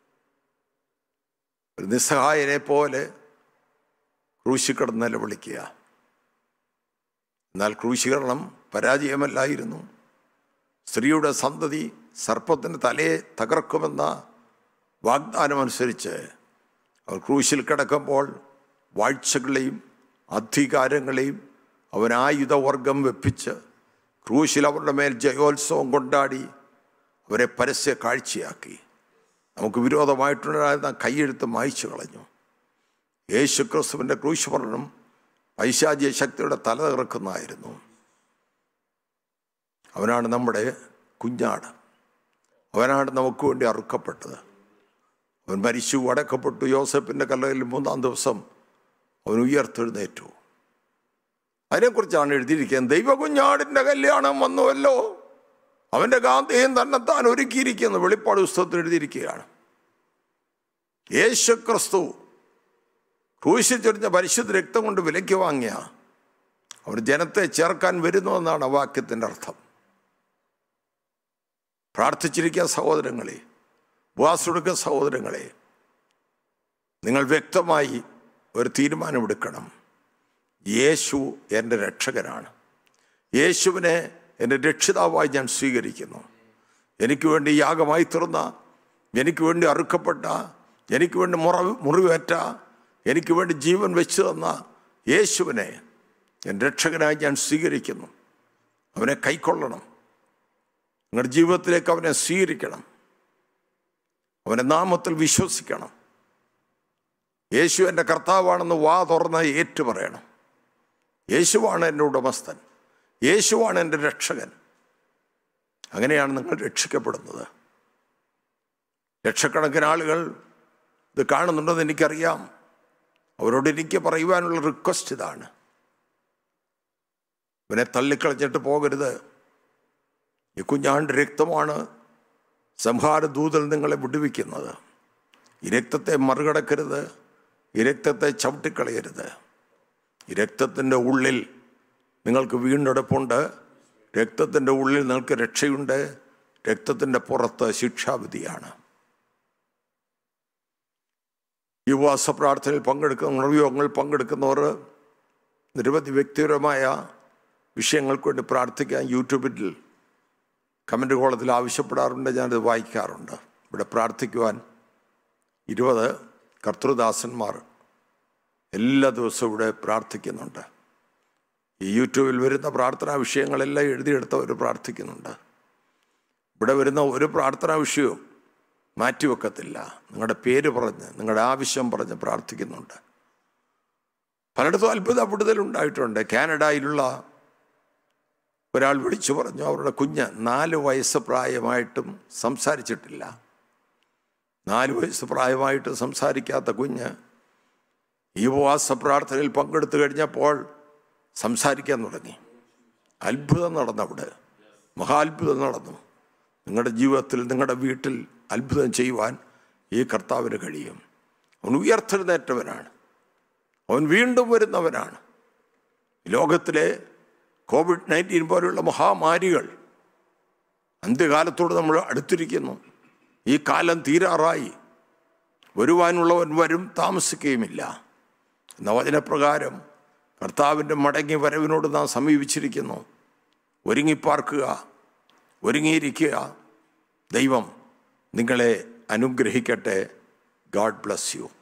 ഒരു നിസ്സഹായനെ പോലെ ക്രൂശിക്കടന്ന് നിലവിളിക്കുക എന്നാൽ ക്രൂശീകരണം പരാജയമല്ലായിരുന്നു സ്ത്രീയുടെ സന്തതി സർപ്പത്തിൻ്റെ തലയെ തകർക്കുമെന്ന വാഗ്ദാനമനുസരിച്ച് അവർ ക്രൂശിൽ കിടക്കുമ്പോൾ വാഴ്ചകളെയും അധികാരങ്ങളെയും അവൻ ആയുധവർഗം വെപ്പിച്ച് ക്രൂശിൽ അവരുടെ മേൽ ജയോത്സവം കൊണ്ടാടി അവരെ പരസ്യ കാഴ്ചയാക്കി നമുക്ക് വിരോധമായിട്ടുണ്ടായിരുന്ന കൈയെഴുത്ത് മായ്ച്ചു കളഞ്ഞു യേശു ക്രിസ്തുവിൻ്റെ ക്രൂശ് മരണം പൈശാചിക ശക്തിയുടെ തല തകർക്കുന്നതായിരുന്നു അവനാണ് നമ്മുടെ കുഞ്ഞാട് അവനാണ് നമുക്ക് വേണ്ടി അറുക്കപ്പെട്ടത് അവൻ മരിച്ചു അടക്കപ്പെട്ടു യോസഫിൻ്റെ കല്ലയിൽ മൂന്നാം ദിവസം അവൻ ഉയർത്തെഴുന്നേറ്റു അതിനെക്കുറിച്ചാണ് എഴുതിയിരിക്കുന്നത് ദൈവകുഞ്ഞാടിൻ്റെ കല്യാണം വന്നുവല്ലോ അവൻ്റെ ഗാന്ധിയും തന്നെത്താൻ ഒരുക്കിയിരിക്കുന്നു വെളിപ്പാട് പുസ്തകത്തിൽ എഴുതിയിരിക്കുകയാണ് യേശു ക്രിസ്തു ക്രൂശിൽ ചൊരിഞ്ഞ പരിശുദ്ധ രക്തം കൊണ്ട് വിലയ്ക്ക് വാങ്ങിയ അവർ ജനത്തെ ചേർക്കാൻ വരുന്നു എന്നാണ് ആ വാക്യത്തിൻ്റെ അർത്ഥം പ്രാർത്ഥിച്ചിരിക്കുക സഹോദരങ്ങളെ ഉപവാസമെടുക്കുക സഹോദരങ്ങളെ നിങ്ങൾ വ്യക്തമായി ഒരു തീരുമാനമെടുക്കണം യേശു എൻ്റെ രക്ഷകനാണ് യേശുവിനെ എൻ്റെ രക്ഷിതാവായി ഞാൻ സ്വീകരിക്കുന്നു എനിക്ക് വേണ്ടി യാഗമായി തീർന്ന എനിക്ക് വേണ്ടി അറുക്കപ്പെട്ട എനിക്ക് വേണ്ടി മുറ മുറിവേറ്റ എനിക്ക് വേണ്ടി ജീവൻ വെച്ചു തന്ന യേശുവിനെ എൻ്റെ രക്ഷകനായി ഞാൻ സ്വീകരിക്കുന്നു അവനെ കൈക്കൊള്ളണം നിങ്ങളുടെ ജീവിതത്തിലേക്ക് അവനെ സ്വീകരിക്കണം അവൻ്റെ നാമത്തിൽ വിശ്വസിക്കണം യേശു എൻ്റെ കർത്താവാണെന്ന് വാ തുറന്ന് ഏറ്റു പറയണം യേശുവാണ് എൻ്റെ ഉടമസ്ഥൻ യേശുവാണ് എൻ്റെ രക്ഷകൻ അങ്ങനെയാണ് നിങ്ങൾ രക്ഷിക്കപ്പെടുന്നത് ലക്ഷക്കണക്കിന് ആളുകൾ ഇത് കാണുന്നുണ്ടെന്ന് എനിക്കറിയാം അവരോട് എനിക്ക് പറയുവാനുള്ള റിക്വസ്റ്റ് ഇതാണ് ഇവനെ തള്ളിക്കളഞ്ഞിട്ട് പോകരുത് ഈ കുഞ്ഞാണ്ട് രക്തമാണ് സംഹാരദൂതൽ നിങ്ങളെ വിടുവിക്കുന്നത് ഈ രക്തത്തെ മറികടക്കരുത് ഈ രക്തത്തെ ചവിട്ടിക്കളയരുത് ഈ രക്തത്തിൻ്റെ ഉള്ളിൽ നിങ്ങൾക്ക് വീണ്ടെടുപ്പുണ്ട് രക്തത്തിൻ്റെ ഉള്ളിൽ നിങ്ങൾക്ക് രക്ഷയുണ്ട് രക്തത്തിൻ്റെ പുറത്ത് ശിക്ഷാവിധിയാണ് ഈ ഉപവാസ പ്രാർത്ഥനയിൽ പങ്കെടുക്കുന്ന ഉണർവയോഗങ്ങളിൽ പങ്കെടുക്കുന്നവർ നിരവധി വ്യക്തിപരമായ വിഷയങ്ങൾക്ക് വേണ്ടി പ്രാർത്ഥിക്കാൻ യൂട്യൂബിൽ കമൻ്റ് കോളത്തിൽ ആവശ്യപ്പെടാറുണ്ട് ഞാനത് വായിക്കാറുണ്ട് ഇവിടെ പ്രാർത്ഥിക്കുവാൻ ഇരുപത് കർത്തൃദാസന്മാർ എല്ലാ ദിവസവും ഇവിടെ പ്രാർത്ഥിക്കുന്നുണ്ട് ഈ യൂട്യൂബിൽ വരുന്ന പ്രാർത്ഥനാ വിഷയങ്ങളെല്ലാം എഴുതിയെടുത്തവർ പ്രാർത്ഥിക്കുന്നുണ്ട് ഇവിടെ വരുന്ന ഒരു പ്രാർത്ഥനാ വിഷയവും മാറ്റിവെക്കത്തില്ല നിങ്ങളുടെ പേര് പറഞ്ഞ് നിങ്ങളുടെ ആവശ്യം പറഞ്ഞ് പ്രാർത്ഥിക്കുന്നുണ്ട് പലയിടത്തും അത്ഭുത വിടുതലുണ്ടായിട്ടുണ്ട് കാനഡയിലുള്ള ഒരാൾ വിളിച്ചു പറഞ്ഞു അവരുടെ കുഞ്ഞ് നാല് വയസ്സ് പ്രായമായിട്ടും സംസാരിച്ചിട്ടില്ല നാല് വയസ്സ് പ്രായമായിട്ട് സംസാരിക്കാത്ത കുഞ്ഞ് ഈ ഉപവാസ പ്രാർത്ഥനയിൽ പങ്കെടുത്തു കഴിഞ്ഞപ്പോൾ സംസാരിക്കാൻ തുടങ്ങി അത്ഭുതം നടന്നവിടെ മഹാത്ഭുതം നടന്നു നിങ്ങളുടെ ജീവിതത്തിൽ നിങ്ങളുടെ വീട്ടിൽ അത്ഭുതം ചെയ്യുവാൻ ഈ കർത്താവിന് കഴിയും അവൻ ഉയർത്തെഴുന്നേറ്റവനാണ് അവൻ വീണ്ടും വരുന്നവനാണ് ലോകത്തിലെ കോവിഡ് നയൻറ്റീൻ പോലുള്ള മഹാമാരികൾ അന്ത്യകാലത്തോട് നമ്മൾ അടുത്തിരിക്കുന്നു ഈ കാലം തീരാറായി വരുവാനുള്ളവൻ വരും താമസിക്കുകയുമില്ല എന്ന വചനപ്രകാരം കർത്താവിൻ്റെ മടങ്ങി വരവിനോട് നാം സമീപിച്ചിരിക്കുന്നു ഒരുങ്ങിപ്പാർക്കുക ഒരുങ്ങിയിരിക്കുക ദൈവം നിങ്ങളെ അനുഗ്രഹിക്കട്ടെ ഗാഡ് ബ്ലസ് യു